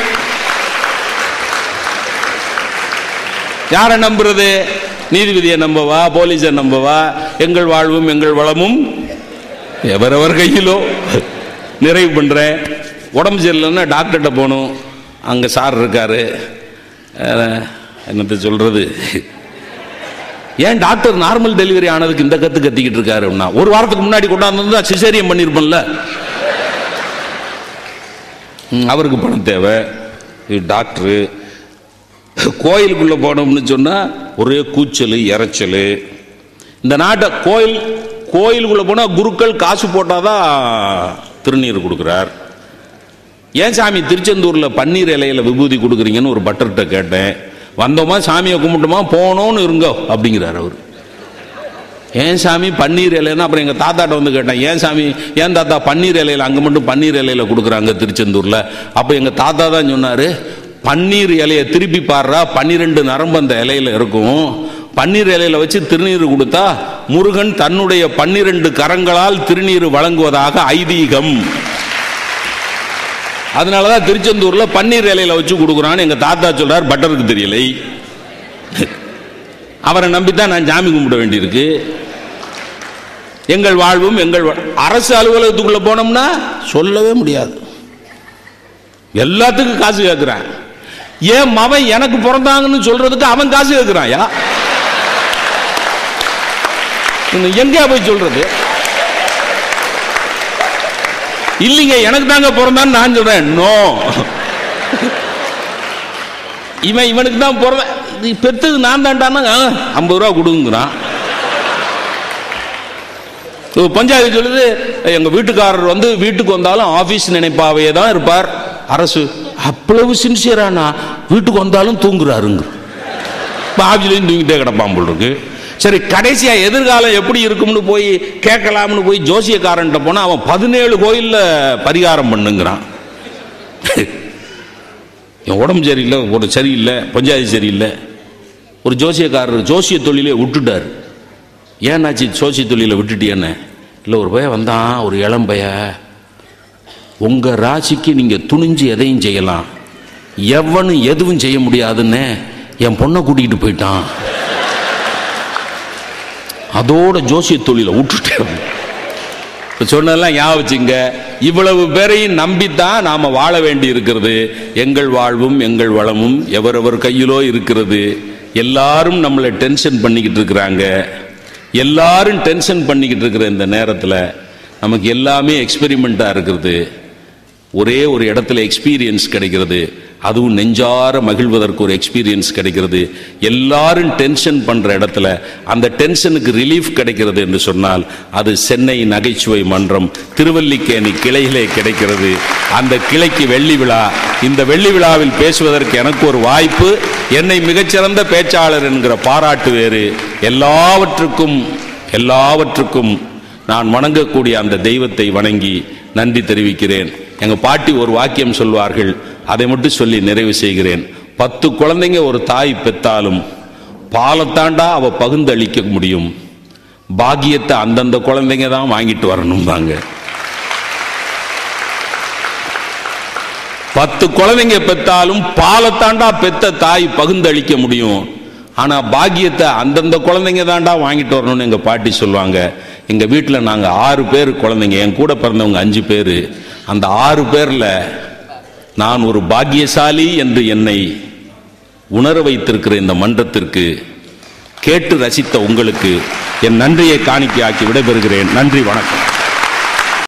A: யாரை நம்புறது நீதிபதியை நம்பவா போலீஸை நம்பவா எங்கள் வாழ்வும் எங்கள் வளமும் எவரவர் கையிலோ நிறைவு பண்றேன் உடம்பு சரியில்லைன்னா டாக்டர்கிட்ட போகணும் அங்கே சார் இருக்காரு அஹ், என்னத்த சொல்கிறது ஏன் டாக்டர் நார்மல் டெலிவரி ஆனதுக்கு இந்த கத்து கத்திக்கிட்டு இருக்காரு அப்படின்னா ஒரு வாரத்துக்கு முன்னாடி கொண்டாந்து சிசேரியம் பண்ணியிருப்பேன்ல ம், அவருக்கு பணம் தேவை இது டாக்டரு கோயிலுக்குள்ளே போனோம்னு சொன்னால் ஒரே கூச்சல் இறைச்சல் இந்த நாட்டை கோயில் கோயிலுக்குள்ளே போனால் குருக்கள் காசு போட்டாதான் திருநீர் கொடுக்குறார் ஏன் சாமி திருச்செந்தூரில் பன்னீர் இலையில விபூதி கொடுக்குறீங்கன்னு ஒரு பட்டர்கிட்ட கேட்டேன் வந்தோமா சாமியை கும்பிட்டோமா போனோன்னு இருங்கோ அப்படிங்கிறார் அவர் ஏன் சாமி பன்னீர் இலைன்னா அப்புறம் எங்கள் தாத்தாட்ட வந்து கேட்டேன் ஏன் சாமி ஏன் தாத்தா பன்னீர் இலையில அங்கே மட்டும் பன்னீர் இலையில கொடுக்குறாங்க திருச்செந்தூரில் அப்போ எங்கள் தாத்தா தான் சொன்னார் பன்னீர் இலையை திருப்பி பாடுறா பன்னிரெண்டு நரம்பு அந்த இலையில இருக்கும் பன்னீர் இலையில வச்சு திருநீர் கொடுத்தா முருகன் தன்னுடைய பன்னிரண்டு கரங்களால் திருநீர் வழங்குவதாக ஐதீகம் அதனாலதான் திருச்செந்தூர்ல பன்னீர் இலையில வச்சு கொடுக்குறான்னு எங்க தாத்தா சொல்றார் பட்டருக்கு தெரியலை அவரை நம்பித்தான் நான் சாமி கும்பிட வேண்டியிருக்கு எங்கள் வாழ்வும் எங்கள் வா- அரசு அலுவலகத்துக்குள்ள போனோம்னா சொல்லவே முடியாது எல்லாத்துக்கும் காசு கேட்கிறான் ஏன் மவன் எனக்கு பிறந்தாங்கன்னு சொல்றதுக்கு அவன் காசு கேட்கிறாயா இன்னும் எங்கேயா போய் சொல்றது இல்லைங்க எனக்கு தாங்க பிறந்தான்னு நான் சொல்றேன் நோ இவன் இவனுக்கு தான் பிறந்த இது பெத்தது நான் தான்டான்னா ஐம்பது ரூபா கொடுங்கிறான் இப்போ பஞ்சாயத்து சொல்லுது எங்க வீட்டுக்காரர் வந்து வீட்டுக்கு வந்தாலும் ஆபீஸ் நினைப்பாவே தான் இருப்பார் அரசு அவ்வளவு சின்சியரானா வீட்டுக்கு வந்தாலும் தூங்குறாருங்க இப்போ ஆஃபீஸ்லையும் தூங்கிட்டே கிடப்பான் போல் இருக்கு சரி கடைசியா எதிர்காலம் எப்படி இருக்கும்னு போய் கேட்கலாம்னு போய் ஜோசியக்காரன்ட்ட போனா அவன் பதினேழு கோயில்ல பரிகாரம் பண்ணுங்கிறான் என் உடம்பு சரியில்லை ஒரு சரியில்லை பஞ்சாயத்து சரியில்லை ஒரு ஜோசியக்காரர் ஜோசிய தொழிலே விட்டுட்டார் ஏன்னாச்சு ஜோசிய தொழிலை விட்டுட்டியன்னு இல்லை ஒரு பையன் வந்தான் ஒரு இளம் பைய உங்கள் ராசிக்கு நீங்கள் துணிஞ்சு எதையும் செய்யலாம் எவனும் எதுவும் செய்ய முடியாதுன்னு என் பொண்ணை கூட்டிகிட்டு போயிட்டான் அதோட ஜோசிய தொழிலை விட்டுட்டேன் இப்ப சொன்னதெல்லாம் ஞாபகம் வச்சுங்க இவ்வளவு பேரையும் நம்பித்தான் நாம வாழ வேண்டி இருக்கிறது எங்கள் வாழ்வும் எங்கள் வளமும் எவரவர் கையிலோ இருக்கிறது எல்லாரும் நம்மளை டென்ஷன் பண்ணிக்கிட்டு இருக்கிறாங்க எல்லாரும் டென்ஷன் பண்ணிக்கிட்டு இருக்கிற இந்த நேரத்தில் நமக்கு எல்லாமே எக்ஸ்பெரிமெண்ட்டாக இருக்கிறது ஒரே ஒரு இடத்துல எக்ஸ்பீரியன்ஸ் கிடைக்கிறது அதுவும் நெஞ்சார மகிழ்வதற்கு ஒரு எக்ஸ்பீரியன்ஸ் கிடைக்கிறது எல்லாரும் டென்ஷன் பண்ற இடத்துல அந்த டென்ஷனுக்கு ரிலீஃப் கிடைக்கிறது என்று சொன்னால் அது சென்னை நகைச்சுவை மன்றம் திருவல்லிக்கேணி கிளையிலே கிடைக்கிறது அந்த கிளைக்கு வெள்ளி விழா இந்த வெள்ளி விழாவில் பேசுவதற்கு எனக்கு ஒரு வாய்ப்பு என்னை மிகச்சிறந்த பேச்சாளர் என்கிற பாராட்டு வேறு எல்லாவற்றுக்கும் எல்லாவற்றுக்கும் நான் வணங்கக்கூடிய அந்த தெய்வத்தை வணங்கி நன்றி தெரிவிக்கிறேன் எங்க பாட்டி ஒரு வாக்கியம் சொல்வார்கள் அதை மட்டும் சொல்லி நிறைவு செய்கிறேன் பத்து குழந்தைங்க ஒரு தாய் பெத்தாலும் பாலத்தாண்டா அவ பகுந்தளிக்க முடியும் பாக்கியத்தை அந்தந்த குழந்தைங்க தான் வாங்கிட்டு வரணும் தாங்க பத்து குழந்தைங்க பெத்தாலும் பாலத்தாண்டா பெத்த தாய் பகுந்தளிக்க முடியும் ஆனா பாக்கியத்தை அந்தந்த குழந்தைங்க தாண்டா வாங்கிட்டு வரணும்னு எங்க பாட்டி சொல்லுவாங்க எங்க வீட்டில் நாங்க ஆறு பேர் குழந்தைங்க என் கூட பிறந்தவங்க அஞ்சு பேர் அந்த ஆறு பேர்ல நான் ஒரு பாக்கியசாலி என்று என்னை உணர வைத்திருக்கிற இந்த மன்றத்திற்கு கேட்டு ரசித்த உங்களுக்கு என் நன்றியை காணிக்கையாக்கி விடைபெறுகிறேன் நன்றி வணக்கம்